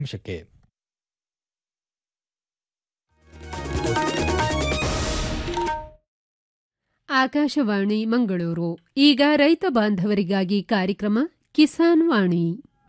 ನಿಮಿಷಕ್ಕೆ ಆಕಾಶವಾಣಿ ಮಂಗಳೂರು ಈಗ ರೈತ ಬಾಂಧವರಿಗಾಗಿ ಕಾರ್ಯಕ್ರಮ ಕಿಸಾನ್ ವಾಣಿ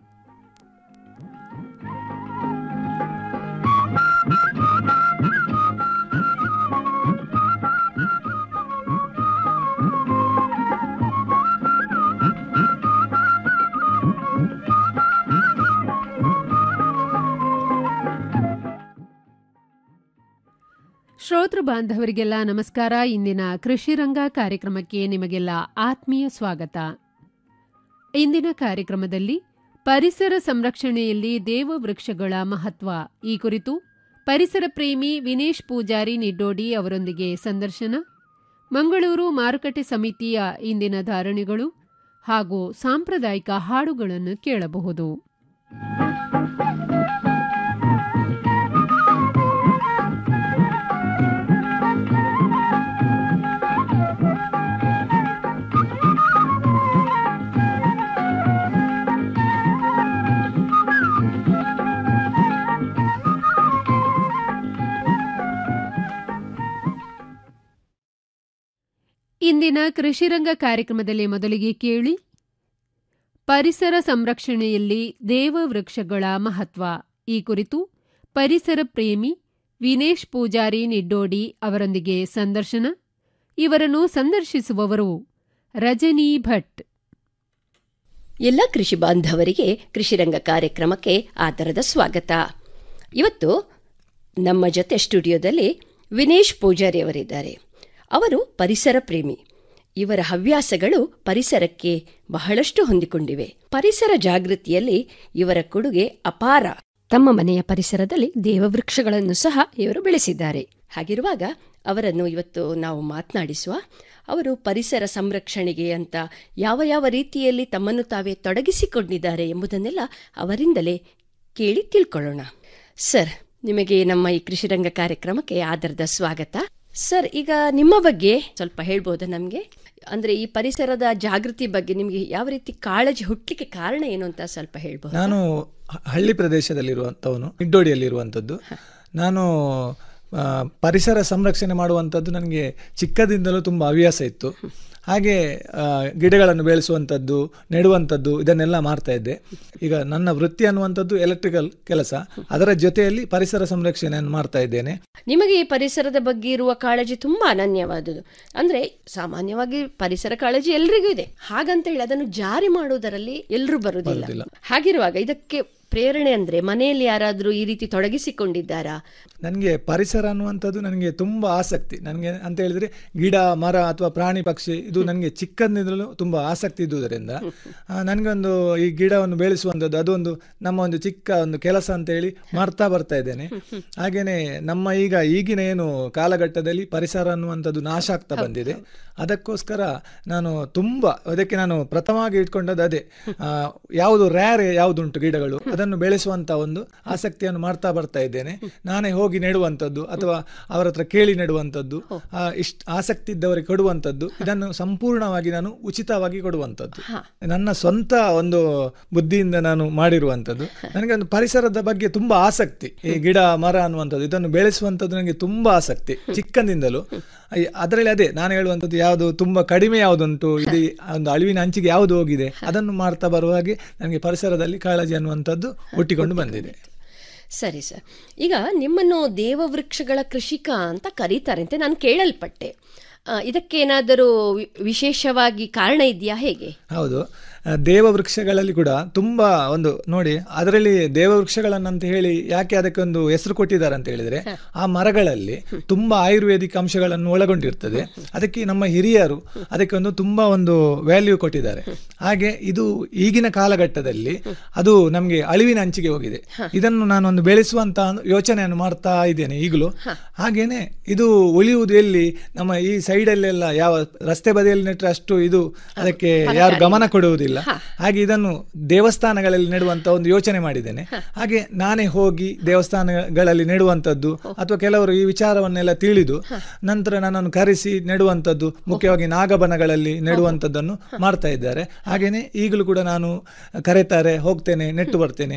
ಶ್ರೋತೃ ಬಾಂಧವರಿಗೆಲ್ಲ ನಮಸ್ಕಾರ ಇಂದಿನ ಕೃಷಿ ರಂಗ ಕಾರ್ಯಕ್ರಮಕ್ಕೆ ನಿಮಗೆಲ್ಲ ಆತ್ಮೀಯ ಸ್ವಾಗತ ಇಂದಿನ ಕಾರ್ಯಕ್ರಮದಲ್ಲಿ ಪರಿಸರ ಸಂರಕ್ಷಣೆಯಲ್ಲಿ ದೇವವೃಕ್ಷಗಳ ಮಹತ್ವ ಈ ಕುರಿತು ಪರಿಸರ ಪ್ರೇಮಿ ವಿನೇಶ್ ಪೂಜಾರಿ ನಿಡ್ಡೋಡಿ ಅವರೊಂದಿಗೆ ಸಂದರ್ಶನ ಮಂಗಳೂರು ಮಾರುಕಟ್ಟೆ ಸಮಿತಿಯ ಇಂದಿನ ಧಾರಣೆಗಳು ಹಾಗೂ ಸಾಂಪ್ರದಾಯಿಕ ಹಾಡುಗಳನ್ನು ಕೇಳಬಹುದು ಇಂದಿನ ಕೃಷಿರಂಗ ಕಾರ್ಯಕ್ರಮದಲ್ಲಿ ಮೊದಲಿಗೆ ಕೇಳಿ ಪರಿಸರ ಸಂರಕ್ಷಣೆಯಲ್ಲಿ ದೇವವೃಕ್ಷಗಳ ಮಹತ್ವ ಈ ಕುರಿತು ಪರಿಸರ ಪ್ರೇಮಿ ವಿನೇಶ್ ಪೂಜಾರಿ ನಿಡ್ಡೋಡಿ ಅವರೊಂದಿಗೆ ಸಂದರ್ಶನ ಇವರನ್ನು ಸಂದರ್ಶಿಸುವವರು ರಜನಿ ಭಟ್ ಎಲ್ಲ ಕೃಷಿ ಬಾಂಧವರಿಗೆ ಕೃಷಿರಂಗ ಕಾರ್ಯಕ್ರಮಕ್ಕೆ ಆದರದ ಸ್ವಾಗತ ಇವತ್ತು ನಮ್ಮ ಜೊತೆ ಸ್ಟುಡಿಯೋದಲ್ಲಿ ವಿನೇಶ್ ಪೂಜಾರಿ ಅವರಿದ್ದಾರೆ ಅವರು ಪರಿಸರ ಪ್ರೇಮಿ ಇವರ ಹವ್ಯಾಸಗಳು ಪರಿಸರಕ್ಕೆ ಬಹಳಷ್ಟು ಹೊಂದಿಕೊಂಡಿವೆ ಪರಿಸರ ಜಾಗೃತಿಯಲ್ಲಿ ಇವರ ಕೊಡುಗೆ ಅಪಾರ ತಮ್ಮ ಮನೆಯ ಪರಿಸರದಲ್ಲಿ ದೇವವೃಕ್ಷಗಳನ್ನು ಸಹ ಇವರು ಬೆಳೆಸಿದ್ದಾರೆ ಹಾಗಿರುವಾಗ ಅವರನ್ನು ಇವತ್ತು ನಾವು ಮಾತನಾಡಿಸುವ ಅವರು ಪರಿಸರ ಸಂರಕ್ಷಣೆಗೆ ಅಂತ ಯಾವ ಯಾವ ರೀತಿಯಲ್ಲಿ ತಮ್ಮನ್ನು ತಾವೇ ತೊಡಗಿಸಿಕೊಂಡಿದ್ದಾರೆ ಎಂಬುದನ್ನೆಲ್ಲ ಅವರಿಂದಲೇ ಕೇಳಿ ತಿಳ್ಕೊಳ್ಳೋಣ ಸರ್ ನಿಮಗೆ ನಮ್ಮ ಈ ಕೃಷಿರಂಗ ಕಾರ್ಯಕ್ರಮಕ್ಕೆ ಆದರದ ಸ್ವಾಗತ ಸರ್ ಈಗ ನಿಮ್ಮ ಬಗ್ಗೆ ಸ್ವಲ್ಪ ಹೇಳ್ಬೋದಾ ನಮಗೆ ಅಂದ್ರೆ ಈ ಪರಿಸರದ ಜಾಗೃತಿ ಬಗ್ಗೆ ನಿಮಗೆ ಯಾವ ರೀತಿ ಕಾಳಜಿ ಹುಟ್ಟಲಿಕ್ಕೆ ಕಾರಣ ಏನು ಅಂತ ಸ್ವಲ್ಪ ಹೇಳ್ಬೋದು ನಾನು ಹ- ಹಳ್ಳಿ ಪ್ರದೇಶದಲ್ಲಿರುವಂಥವನು ನಿಡ್ಡೋಡಿಯಲ್ಲಿರುವಂಥದ್ದು ನಾನು ಆ, ಪರಿಸರ ಸಂರಕ್ಷಣೆ ಮಾಡುವಂಥದ್ದು ನನಗೆ ಚಿಕ್ಕದಿಂದಲೂ ತುಂಬ ಹವ್ಯಾಸ ಇತ್ತು ಹಾಗೆ ಆ, ಗಿಡಗಳನ್ನು ಬೆಳೆಸುವಂಥದ್ದು ನೆಡುವಂಥದ್ದು ಇದನ್ನೆಲ್ಲ ಮಾಡ್ತಾ ಇದ್ದೆ ಈಗ ನನ್ನ ವೃತ್ತಿ ಅನ್ನುವಂಥದ್ದು ಎಲೆಕ್ಟ್ರಿಕಲ್ ಕೆಲಸ ಅದರ ಜೊತೆಯಲ್ಲಿ ಪರಿಸರ ಸಂರಕ್ಷಣೆಯನ್ನು ಮಾಡ್ತಾ ಇದ್ದೇನೆ ನಿಮಗೆ ಈ ಪರಿಸರದ ಬಗ್ಗೆ ಇರುವ ಕಾಳಜಿ ತುಂಬಾ ಅನನ್ಯವಾದುದು ಅಂದ್ರೆ ಸಾಮಾನ್ಯವಾಗಿ ಪರಿಸರ ಕಾಳಜಿ ಎಲ್ರಿಗೂ ಇದೆ ಹಾಗಂತ ಹೇಳಿ ಅದನ್ನು ಜಾರಿ ಮಾಡುವುದರಲ್ಲಿ ಎಲ್ಲರೂ ಬರುವುದಿಲ್ಲ ಹಾಗಿರುವಾಗ ಇದಕ್ಕೆ ಪ್ರೇರಣೆ ಅಂದ್ರೆ ಮನೆಯಲ್ಲಿ ಯಾರಾದ್ರೂ ಈ ರೀತಿ ತೊಡಗಿಸಿಕೊಂಡಿದ್ದಾರಾ ನನಗೆ ಪರಿಸರ ಅನ್ನುವಂಥದ್ದು ನನಗೆ ತುಂಬ ಆಸಕ್ತಿ ನನಗೆ ಅಂತ ಹೇಳಿದ್ರೆ ಗಿಡ ಮರ ಅಥವಾ ಪ್ರಾಣಿ ಪಕ್ಷಿ ಇದು ನನಗೆ ಚಿಕ್ಕಂದಿನಲ್ಲೂ ತುಂಬ ಆಸಕ್ತಿ ಇದ್ದುದರಿಂದ ಆ, ನನಗೊಂದು ಈ ಗಿಡವನ್ನು ಬೆಳೆಸುವಂಥದ್ದು ಅದೊಂದು ನಮ್ಮ ಒಂದು ಚಿಕ್ಕ ಒಂದು ಕೆಲಸ ಅಂತ ಹೇಳಿ ಮಾಡ್ತಾ ಬರ್ತಾ ಇದ್ದೇನೆ ಹಾಗೇನೆ ನಮ್ಮ ಈಗ ಈಗಿನ ಏನು ಕಾಲಘಟ್ಟದಲ್ಲಿ ಪರಿಸರ ಅನ್ನುವಂಥದ್ದು ನಾಶ ಆಗ್ತಾ ಬಂದಿದೆ ಅದಕ್ಕೋಸ್ಕರ ನಾನು ತುಂಬ ಅದಕ್ಕೆ ನಾನು ಪ್ರಥಮವಾಗಿ ಇಟ್ಕೊಂಡದ್ದು ಅದೇ ಆ, ಯಾವುದು ರ್ಯಾರೆ ಯಾವುದುಂಟು ಗಿಡಗಳು ಅದನ್ನು ಬೆಳೆಸುವಂತ ಒಂದು ಆಸಕ್ತಿಯನ್ನು ಮಾಡ್ತಾ ಬರ್ತಾ ಇದ್ದೇನೆ ನಾನೇ ಹೋಗಿ ನೆಡುವಂಥದ್ದು ಅಥವಾ ಅವರ ಹತ್ರ ಕೇಳಿ ನೆಡುವಂಥದ್ದು ಆ, ಇಷ್ಟ ಆಸಕ್ತಿ ಇದ್ದವರಿಗೆ ಕೊಡುವಂಥದ್ದು ಇದನ್ನು ಸಂಪೂರ್ಣವಾಗಿ ನಾನು ಉಚಿತವಾಗಿ ಕೊಡುವಂಥದ್ದು ನನ್ನ ಸ್ವಂತ ಒಂದು ಬುದ್ಧಿಯಿಂದ ನಾನು ಮಾಡಿರುವಂಥದ್ದು ನನಗೆ ಒಂದು ಪರಿಸರದ ಬಗ್ಗೆ ತುಂಬಾ ಆಸಕ್ತಿ ಈ ಗಿಡ ಮರ ಅನ್ನುವಂಥದ್ದು ಇದನ್ನು ಬೆಳೆಸುವಂಥದ್ದು ನನಗೆ ತುಂಬಾ ಆಸಕ್ತಿ ಚಿಕ್ಕಂದಿಂದಲೂ ಅಯ್ಯ, ಅದರಲ್ಲಿ ಅದೇ ನಾನು ಹೇಳುವಂಥದ್ದು ಯಾವುದು ತುಂಬಾ ಕಡಿಮೆ ಯಾವುದುಂಟು ಇದು ಒಂದು ಅಳಿವಿನ ಅಂಚಿಗೆ ಯಾವುದು ಹೋಗಿದೆ ಅದನ್ನು ಮಾಡ್ತಾ ಬರುವಾಗೆ ನನಗೆ ಪರಿಸರದಲ್ಲಿ ಕಾಳಜಿ ಅನ್ನುವಂಥದ್ದು ಹುಟ್ಟಿಕೊಂಡು ಬಂದಿದೆ ಸರಿ ಸರ್ ಈಗ ನಿಮ್ಮನ್ನು ದೇವವೃಕ್ಷಗಳ ಕೃಷಿಕ ಅಂತ ಕರೀತಾರಂತೆ ನಾನು ಕೇಳಲ್ಪಟ್ಟೆ ಆ, ಇದಕ್ಕೇನಾದರೂ ವಿ- ವಿಶೇಷವಾಗಿ ಕಾರಣ ಇದೆಯಾ ಹೇಗೆ ಹೌದು ಆ, ದೇವವೃಕ್ಷಗಳಲ್ಲಿ ಕೂಡ ತುಂಬಾ ಒಂದು ನೋಡಿ ಅದರಲ್ಲಿ ದೇವವೃಕ್ಷಗಳನ್ನಂತ ಹೇಳಿ ಯಾಕೆ ಅದಕ್ಕೆ ಒಂದು ಹೆಸರು ಕೊಟ್ಟಿದ್ದಾರೆ ಅಂತ ಹೇಳಿದ್ರೆ ಆ ಮರಗಳಲ್ಲಿ ತುಂಬಾ ಆಯುರ್ವೇದಿಕ್ ಅಂಶಗಳನ್ನು ಒಳಗೊಂಡಿರ್ತದೆ ಅದಕ್ಕೆ ನಮ್ಮ ಹಿರಿಯರು ಅದಕ್ಕೆ ಒಂದು ತುಂಬಾ ಒಂದು ವ್ಯಾಲ್ಯೂ ಕೊಟ್ಟಿದ್ದಾರೆ ಹಾಗೆ ಇದು ಈಗಿನ ಕಾಲಘಟ್ಟದಲ್ಲಿ ಅದು ನಮಗೆ ಅಳಿವಿನ ಅಂಚಿಗೆ ಹೋಗಿದೆ ಇದನ್ನು ನಾನು ಒಂದು ಬೆಳೆಸುವಂತ ಯೋಚನೆಯನ್ನು ಮಾಡ್ತಾ ಇದ್ದೇನೆ ಈಗಲೂ ಹಾಗೇನೆ ಇದು ಉಳಿಯುವುದು ಎಲ್ಲಿ ನಮ್ಮ ಈ ಸೈಡಲ್ಲೆಲ್ಲ ಯಾವ ರಸ್ತೆ ಬದಿಯಲ್ಲಿ ನೆಟ್ಟರೆ ಅಷ್ಟು ಇದು ಅದಕ್ಕೆ ಯಾರು ಗಮನ ಕೊಡುವುದಿಲ್ಲ ಹಾಗೆ ಇದನ್ನು ದೇವಸ್ಥಾನಗಳಲ್ಲಿ ನೆಡುವಂತ ಒಂದು ಯೋಚನೆ ಮಾಡಿದ್ದೇನೆ ಹಾಗೆ ನಾನೇ ಹೋಗಿ ದೇವಸ್ಥಾನಗಳಲ್ಲಿ ನೆಡುವಂಥದ್ದು ಅಥವಾ ಕೆಲವರು ಈ ವಿಚಾರವನ್ನೆಲ್ಲ ತಿಳಿದು ನಂತರ ನನ್ನನ್ನು ಕರೆಸಿ ನೆಡುವಂಥದ್ದು ಮುಖ್ಯವಾಗಿ ನಾಗಬನಗಳಲ್ಲಿ ನೆಡುವಂಥದ್ದನ್ನು ಮಾಡ್ತಾ ಇದ್ದಾರೆ ಹಾಗೇನೆ ಈಗಲೂ ಕೂಡ ನಾನು ಕರೆತಾರೆ ಹೋಗ್ತೇನೆ ನೆಟ್ಟು ಬರ್ತೇನೆ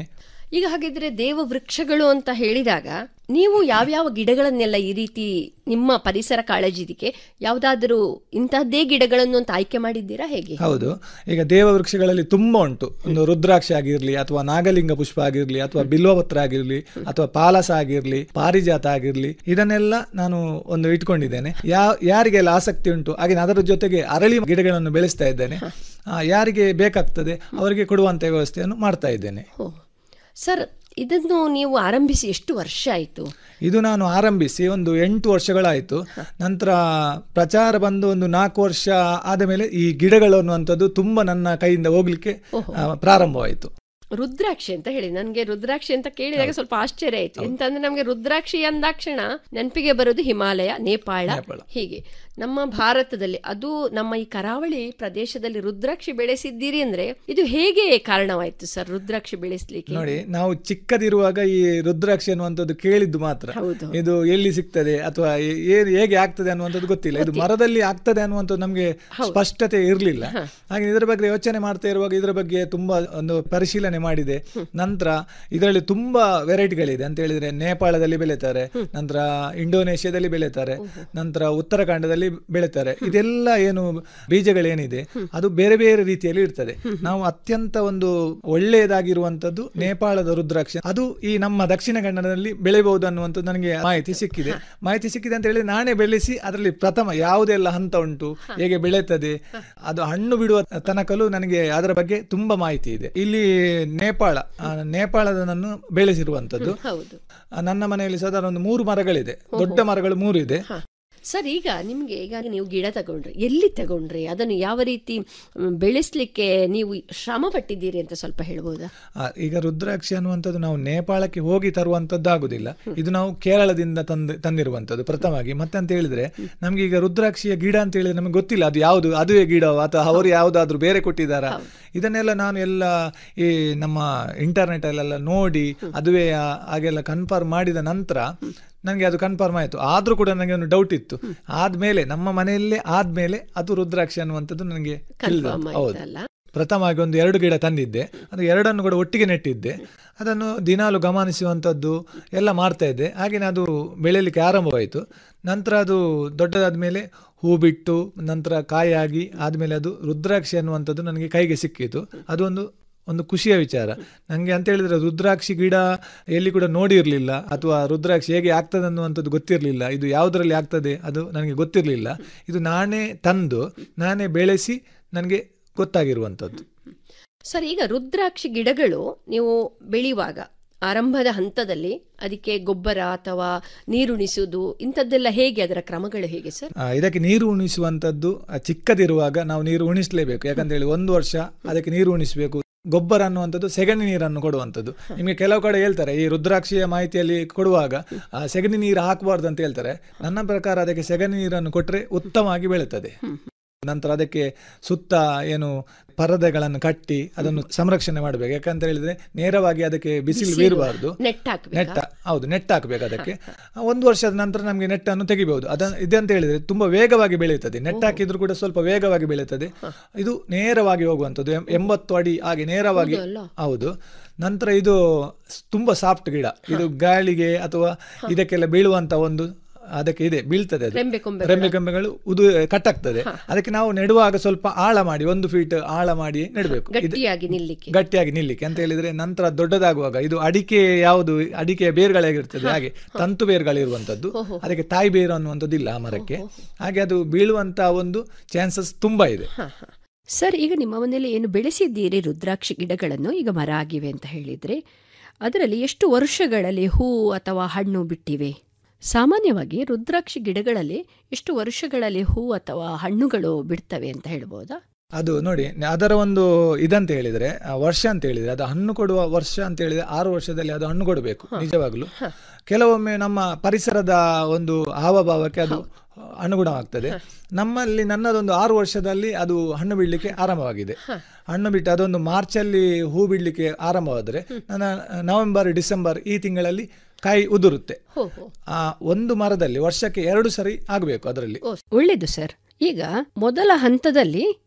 ಈಗ ಹಾಗಿದ್ರೆ ದೇವ ವೃಕ್ಷಗಳು ಅಂತ ಹೇಳಿದಾಗ ನೀವು ಯಾವ್ಯಾವ ಗಿಡಗಳನ್ನೆಲ್ಲ ಈ ರೀತಿ ನಿಮ್ಮ ಪರಿಸರ ಕಾಳಜಿಗೆ ಯಾವ್ದಾದರೂ ಇಂತಹದ್ದೇ ಗಿಡಗಳನ್ನು ಅಂತ ಆಯ್ಕೆ ಮಾಡಿದ್ದೀರಾ ಹೇಗೆ ಹೌದು ಈಗ ದೇವ ವೃಕ್ಷಗಳಲ್ಲಿ ತುಂಬಾ ಉಂಟು ಒಂದು ರುದ್ರಾಕ್ಷಿ ಆಗಿರ್ಲಿ ಅಥವಾ ನಾಗಲಿಂಗ ಪುಷ್ಪ ಆಗಿರ್ಲಿ ಅಥವಾ ಬಿಲ್ವಪತ್ರ ಆಗಿರ್ಲಿ ಅಥವಾ ಪಾಲಸ ಆಗಿರ್ಲಿ ಪಾರಿಜಾತ ಆಗಿರ್ಲಿ ಇದನ್ನೆಲ್ಲ ನಾನು ಒಂದು ಇಟ್ಕೊಂಡಿದ್ದೇನೆ ಯಾ ಯಾರಿಗೆಲ್ಲ ಆಸಕ್ತಿ ಉಂಟು ಹಾಗೆ ಅದರ ಜೊತೆಗೆ ಅರಳಿ ಗಿಡಗಳನ್ನು ಬೆಳೆಸ್ತಾ ಇದ್ದೇನೆ ಆ, ಯಾರಿಗೆ ಬೇಕಾಗ್ತದೆ ಅವರಿಗೆ ಕೊಡುವಂತ ವ್ಯವಸ್ಥೆಯನ್ನು ಮಾಡ್ತಾ ಇದ್ದೇನೆ ಓ ಸರ್ ಇದನ್ನು ನೀವು ಆರಂಭಿಸಿ ಎಷ್ಟು ವರ್ಷ ಆಯಿತು ಇದು ನಾನು ಆರಂಭಿಸಿ ಒಂದು ಎಂಟು ವರ್ಷಗಳಾಯಿತು ನಂತರ ಪ್ರಚಾರ ಬಂದು ಒಂದು ನಾಲ್ಕು ವರ್ಷ ಆದ ಮೇಲೆ ಈ ಗಿಡಗಳು ಅನ್ನುವಂಥದ್ದು ತುಂಬ ನನ್ನ ಕೈಯಿಂದ ಹೋಗ್ಲಿಕ್ಕೆ ಆ, ಪ್ರಾರಂಭವಾಯಿತು ರುದ್ರಾಕ್ಷಿ ಅಂತ ಹೇಳಿ ನನಗೆ ರುದ್ರಾಕ್ಷಿ ಅಂತ ಕೇಳಿದಾಗ ಸ್ವಲ್ಪ ಆಶ್ಚರ್ಯ ಆಯ್ತು ಎಂತಂದ್ರೆ ನಮಗೆ ರುದ್ರಾಕ್ಷಿ ಅಂದಾಕ್ಷಣ ನೆನಪಿಗೆ ಬರೋದು ಹಿಮಾಲಯ ನೇಪಾಳ ನೇಪಾಳ. ಹೀಗೆ ನಮ್ಮ ಭಾರತದಲ್ಲಿ ಅದು ನಮ್ಮ ಈ ಕರಾವಳಿ ಪ್ರದೇಶದಲ್ಲಿ ರುದ್ರಾಕ್ಷಿ ಬೆಳೆಸಿದ್ದೀರಿ ಅಂದ್ರೆ ಇದು ಹೇಗೆ ಕಾರಣವಾಯ್ತು ಸರ್ ರುದ್ರಾಕ್ಷಿ ಬೆಳೆಸ್ಲಿಕ್ಕೆ ನೋಡಿ ನಾವು ಚಿಕ್ಕದಿರುವಾಗ ಈ ರುದ್ರಾಕ್ಷಿ ಅನ್ನುವಂಥದ್ದು ಕೇಳಿದ್ದು ಮಾತ್ರ ಹೌದು. ಇದು ಎಲ್ಲಿ ಸಿಗ್ತದೆ ಅಥವಾ ಏ- ಏನ್ ಹೇಗೆ ಆಗ್ತದೆ ಅನ್ನುವಂಥದ್ದು ಗೊತ್ತಿಲ್ಲ ಇದು ಮರದಲ್ಲಿ ಆಗ್ತದೆ ಅನ್ನುವಂಥದ್ದು ನಮಗೆ ಸ್ಪಷ್ಟತೆ ಇರಲಿಲ್ಲ ಹಾಗೆ ಇದರ ಬಗ್ಗೆ ಯೋಚನೆ ಮಾಡ್ತಾ ಇರುವಾಗ ಇದರ ಬಗ್ಗೆ ತುಂಬಾ ಒಂದು ಪರಿಶೀಲನೆ ಮಾಡಿದೆ ನಂತರ ಇದರಲ್ಲಿ ತುಂಬಾ ವೆರೈಟಿಗಳಿದೆ ಅಂತ ಹೇಳಿದ್ರೆ ನೇಪಾಳದಲ್ಲಿ ಬೆಳೀತಾರೆ ನಂತರ ಇಂಡೋನೇಷ್ಯಾದಲ್ಲಿ ಬೆಳೀತಾರೆ ನಂತರ ಉತ್ತರಾಖಂಡದಲ್ಲಿ ಬೆಳೀತಾರೆ ಇದೆಲ್ಲ ಏನು ಬೀಜಗಳೇನಿದೆ ಅದು ಬೇರೆ ಬೇರೆ ರೀತಿಯಲ್ಲಿ ಇರ್ತದೆ ನಾವು ಅತ್ಯಂತ ಒಂದು ಒಳ್ಳೆಯದಾಗಿರುವಂತದ್ದು ನೇಪಾಳದ ರುದ್ರಾಕ್ಷಿ ಅದು ಈ ನಮ್ಮ ದಕ್ಷಿಣ ಕನ್ನಡದಲ್ಲಿ ಬೆಳೆಯಬಹುದು ಅನ್ನುವಂಥದ್ದು ನನಗೆ ಮಾಹಿತಿ ಸಿಕ್ಕಿದೆ ಮಾಹಿತಿ ಸಿಕ್ಕಿದೆ ಅಂತ ಹೇಳಿದ್ರೆ ನಾನೇ ಬೆಳೆಸಿ ಅದರಲ್ಲಿ ಪ್ರಥಮ ಯಾವುದೆಲ್ಲ ಹಂತ ಉಂಟು ಹೇಗೆ ಬೆಳೆಯುತ್ತದೆ ಅದು ಹಣ್ಣು ಬಿಡುವ ತನಕಲು ನನಗೆ ಅದರ ಬಗ್ಗೆ ತುಂಬಾ ಮಾಹಿತಿ ಇದೆ ಇಲ್ಲಿ ನೇಪಾಳ ಆ, ನೇಪಾಳದ ನಾನು ಬೆಳೆಸಿರುವಂತದ್ದು ಹೌದು ಆ, ನನ್ನ ಮನೆಯಲ್ಲಿ ಸಾಧಾರಣ ಒಂದು ಮೂರು ಮರಗಳಿದೆ ದೊಡ್ಡ ಮರಗಳು ಮೂರು ಇದೆ ಸರ್ ಈಗ ನಿಮ್ಗೆ ಈಗ ನೀವು ಗಿಡ ತಗೊಂಡ್ರಿ ಎಲ್ಲಿ ತಗೊಂಡ್ರಿ ಅದನ್ನು ಯಾವ ರೀತಿ ಮ್, ಬೆಳೆಸ್ಲಿಕ್ಕೆ ನೀವು ಶ್ರಮ ಪಟ್ಟಿದ್ದೀರಿ ಅಂತ ಸ್ವಲ್ಪ ಹೇಳ್ಬೋದಾ ಆ, ಈಗ ರುದ್ರಾಕ್ಷಿ ಅನ್ನುವಂಥದ್ದು ನಾವು ನೇಪಾಳಕ್ಕೆ ಹೋಗಿ ತರುವಂತದ್ದು ಆಗುದಿಲ್ಲ ಇದು ನಾವು ಕೇರಳದಿಂದ ತಂದು ತಂದಿರುವಂತದ್ದು ಪ್ರಥಮವಾಗಿ ಮತ್ತೆ ಅಂತ ಹೇಳಿದ್ರೆ ನಮ್ಗೆ ಈಗ ರುದ್ರಾಕ್ಷಿಯ ಗಿಡ ಅಂತ ಹೇಳಿದ್ರೆ ನಮಗೆ ಗೊತ್ತಿಲ್ಲ ಅದು ಯಾವುದು ಅದುವೇ ಗಿಡವ ಅಥವಾ ಅವರು ಯಾವುದಾದ್ರೂ ಬೇರೆ ಕೊಟ್ಟಿದ್ದಾರಾ ಇದನ್ನೆಲ್ಲ ನಾನು ಎಲ್ಲ ಈ ನಮ್ಮ ಇಂಟರ್ನೆಟ್ ಅಲ್ಲೆಲ್ಲ ನೋಡಿ ಅದುವೇ ಆ- ಹಾಗೆಲ್ಲ ಕನ್ಫರ್ಮ್ ಮಾಡಿದ ನಂತರ ನನಗೆ ಅದು ಕನ್ಫರ್ಮ್ ಆಯಿತು ಆದ್ರೂ ಕೂಡ ನನಗೆ ಒಂದು ಡೌಟ್ ಇತ್ತು ಆದ್ಮೇಲೆ ನಮ್ಮ ಮನೆಯಲ್ಲೇ ಆದ್ಮೇಲೆ ಅದು ರುದ್ರಾಕ್ಷಿ ಅನ್ನುವಂಥದ್ದು ನನಗೆ ತಿಳಿದದ್ದು. ಕನ್ಫರ್ಮ್ ಹೌದು ಆಯ್ತಲ್ಲ ಪ್ರಥಮವಾಗಿ ಒಂದು ಎರಡು ಗಿಡ ತಂದಿದ್ದೆ ಅದು ಎರಡನ್ನು ಕೂಡ ಒಟ್ಟಿಗೆ ನೆಟ್ಟಿದ್ದೆ ಅದನ್ನು ದಿನಾಲು ಗಮನಿಸುವಂಥದ್ದು ಎಲ್ಲ ಮಾಡ್ತಾ ಇದ್ದೆ ಹಾಗೆಯೇ ಅದು ಬೆಳೆಯಲಿಕ್ಕೆ ಆರಂಭವಾಯಿತು ನಂತರ ಅದು ದೊಡ್ಡದಾದ ಮೇಲೆ ಹೂ ಬಿಟ್ಟು ನಂತರ ಕಾಯಾಗಿ ಆದಮೇಲೆ ಅದು ರುದ್ರಾಕ್ಷಿ ಅನ್ನುವಂಥದ್ದು ನನಗೆ ಕೈಗೆ ಸಿಕ್ಕಿತು ಅದು ಒಂದು ಒಂದು ಖುಷಿಯ ವಿಚಾರ ನನಗೆ ಅಂತ ಹೇಳಿದ್ರೆ ರುದ್ರಾಕ್ಷಿ ಗಿಡ ಎಲ್ಲಿ ಕೂಡ ನೋಡಿರಲಿಲ್ಲ ಅಥವಾ ರುದ್ರಾಕ್ಷಿ ಹೇಗೆ ಆಗ್ತದೆ ಅನ್ನುವಂಥದ್ದು ಗೊತ್ತಿರಲಿಲ್ಲ ಇದು ಯಾವುದರಲ್ಲಿ ಆಗ್ತದೆ ಅದು ನನಗೆ ಗೊತ್ತಿರಲಿಲ್ಲ ಇದು ನಾನೇ ತಂದು ನಾನೇ ಬೆಳೆಸಿ ನನಗೆ ಗೊತ್ತಾಗಿರುವಂಥದ್ದು ಸರ್ ಈಗ ರುದ್ರಾಕ್ಷಿ ಗಿಡಗಳು ನೀವು ಬೆಳೆಯುವಾಗ ಆರಂಭದ ಹಂತದಲ್ಲಿ ಅದಕ್ಕೆ ಗೊಬ್ಬರ ಅಥವಾ ನೀರುಣಿಸುವುದು ಇಂಥದ್ದೆಲ್ಲ ಹೇಗೆ ಅದರ ಕ್ರಮಗಳು ಹೇಗೆ ಸರ್ ಆ, ಇದಕ್ಕೆ ನೀರು ಉಣಿಸುವಂಥದ್ದು ಆ, ಚಿಕ್ಕದಿರುವಾಗ ನಾವು ನೀರು ಉಣಿಸಲೇಬೇಕು ಯಾಕಂತ ಹೇಳಿ ಒಂದು ವರ್ಷ ಅದಕ್ಕೆ ನೀರು ಉಣಿಸಬೇಕು ಗೊಬ್ಬರ ಅನ್ನುವಂಥದ್ದು ಸೆಗಣಿ ನೀರನ್ನು ಕೊಡುವಂಥದ್ದು ನಿಮಗೆ ಕೆಲವು ಕಡೆ ಹೇಳ್ತಾರೆ ಈ ರುದ್ರಾಕ್ಷಿಯ ಮಾಹಿತಿಯಲ್ಲಿ ಕೊಡುವಾಗ ಆ, ಸೆಗಣಿ ನೀರು ಹಾಕಬಾರ್ದು ಅಂತ ಹೇಳ್ತಾರೆ ನನ್ನ ಪ್ರಕಾರ ಅದಕ್ಕೆ ಸೆಗಣಿ ನೀರನ್ನು ಕೊಟ್ಟರೆ ಉತ್ತಮವಾಗಿ ಬೆಳೀತದೆ ನಂತರ ಅದಕ್ಕೆ ಸುತ್ತ ಏನು ಪರದೆಗಳನ್ನು ಕಟ್ಟಿ ಅದನ್ನು ಸಂರಕ್ಷಣೆ ಮಾಡಬೇಕು ಯಾಕಂತ ಹೇಳಿದ್ರೆ ನೇರವಾಗಿ ಅದಕ್ಕೆ ಬಿಸಿಲು ಬೀರಬಾರ್ದು ನೆಟ್ ಹಾಕ್ಬೇಕಾ? ನೆಟ್ಟ ಹೌದು ನೆಟ್ ಹಾಕಬೇಕು ಅದಕ್ಕೆ ಒಂದು ವರ್ಷದ ನಂತರ ನಮಗೆ ನೆಟ್ಟನ್ನು ತೆಗಿಬಹುದು ಅದ ಇದಂತ ಹೇಳಿದ್ರೆ ತುಂಬಾ ವೇಗವಾಗಿ ಬೆಳೆಯುತ್ತದೆ ನೆಟ್ ಹಾಕಿದ್ರು ಕೂಡ ಸ್ವಲ್ಪ ವೇಗವಾಗಿ ಬೆಳೆಯುತ್ತದೆ ಇದು ನೇರವಾಗಿ ಹೋಗುವಂಥದ್ದು ಎಂ- ಎಂಬತ್ತು ಅಡಿ ಹಾಗೆ ನೇರವಾಗಿ ಹೌದು ಅಲ್ಲ? ಹೌದು ನಂತರ ಇದು ಸ್- ತುಂಬಾ ಸಾಫ್ಟ್ ಗಿಡ ಇದು ಗಾಳಿಗೆ ಅಥವಾ ಇದಕ್ಕೆಲ್ಲ ಬೀಳುವಂತ ಒಂದು ಅದಕ್ಕೆ ಇದೆ ಬೀಳ್ತದೆ ಅದು ರೆಂಬೆ ಕೊಂಬೆಗಳು. ರೆಂಬೆ ಕೊಂಬೆಗಳು ಉದು ಕಟ್ಟಾಗ್ತದೆ ಅದಕ್ಕೆ ನಾವು ನೆಡುವಾಗ ಸ್ವಲ್ಪ ಆಳ ಮಾಡಿ ಒಂದು ಫೀಟ್ ಆಳ ಮಾಡಿ ನೆಡಬೇಕು ಗಟ್ಟಿಯಾಗಿ ನಿಲ್ಲಿಕ್ಕೆ ಗಟ್ಟಿಯಾಗಿ ನಿಲ್ಲಿಕ್ಕೆ ಅಂತ ಹೇಳಿದ್ರೆ ನಂತರ ದೊಡ್ಡದಾಗುವಾಗ ಇದು ಅಡಿಕೆ ಯಾವುದು ಅಡಿಕೆಯ ಬೇರುಗಳಾಗಿರ್ತದೆ ಹಾಗೆ ತಂತು ಬೇರುಗಳಿರುವಂತದ್ದು ಅದಕ್ಕೆ ತಾಯಿ ಬೇರು ಅನ್ನುವಂಥದ್ದು ಇಲ್ಲ ಆ ಮರಕ್ಕೆ ಹಾಗೆ ಅದು ಬೀಳುವಂತ ಒಂದು ಚಾನ್ಸಸ್ ತುಂಬಾ ಇದೆ ಹ, ಹ. ಸರ್ ಈಗ ನಿಮ್ಮ ಮನೆಯಲ್ಲಿ ಏನು ಬೆಳೆಸಿದ್ದೀರಿ ರುದ್ರಾಕ್ಷಿ ಗಿಡಗಳನ್ನು ಈಗ ಮರ ಆಗಿವೆ ಅಂತ ಹೇಳಿದ್ರೆ ಅದರಲ್ಲಿ ಎಷ್ಟು ವರ್ಷಗಳಲ್ಲಿ ಹೂ ಅಥವಾ ಹಣ್ಣು ಬಿಟ್ಟಿವೆ ಸಾಮಾನ್ಯವಾಗಿ ರುದ್ರಾಕ್ಷಿ ಗಿಡಗಳಲ್ಲಿ ಎಷ್ಟು ವರ್ಷಗಳಲ್ಲಿ ಹೂ ಅಥವಾ ಹಣ್ಣುಗಳು ಬಿಡ್ತವೆ ಅಂತ ಹೇಳ್ಬೋದಾ ಅದು ನೋಡಿ ಅದರ ಒಂದು ಇದಂತ ಹೇಳಿದ್ರೆ ಆ ವರ್ಷ ಅಂತ ಹೇಳಿದ್ರೆ ಅದು ಹಣ್ಣು ಕೊಡುವ ವರ್ಷ ಅಂತ ಹೇಳಿದ್ರೆ ಆರು ವರ್ಷದಲ್ಲಿ ಅದು ಹಣ್ಣು ಕೊಡಬೇಕು ನಿಜವಾಗ್ಲು ಕೆಲವೊಮ್ಮೆ ನಮ್ಮ ಪರಿಸರದ ಒಂದು ಹಾವಭಾವಕ್ಕೆ ಅದು ಅನುಗುಣವಾಗ್ತದೆ ನಮ್ಮಲ್ಲಿ ನನ್ನದೊಂದು ಆರು ವರ್ಷದಲ್ಲಿ ಅದು ಹಣ್ಣು ಬಿಡ್ಲಿಕ್ಕೆ ಆರಂಭವಾಗಿದೆ ಹಣ್ಣು ಬಿಟ್ಟು ಅದೊಂದು ಮಾರ್ಚಲ್ಲಿ ಹೂ ಬಿಡ್ಲಿಕ್ಕೆ ಆರಂಭವಾದರೆ ನನ್ನ ನವೆಂಬರ್ ಡಿಸೆಂಬರ್ ಈ ತಿಂಗಳಲ್ಲಿ ಕಾಯಿ ಉದುರುತ್ತೆ ಹೋ ಹೋ ಆ ಒಂದು ಮರದಲ್ಲಿ ವರ್ಷಕ್ಕೆ ಎರಡು ಸರಿ ಆಗಬೇಕು ಅದರಲ್ಲಿ ಓ, ಒಳ್ಳೆಯದು ಸರ್ ಈಗ ಮೊದಲ ಹಂತದಲ್ಲಿ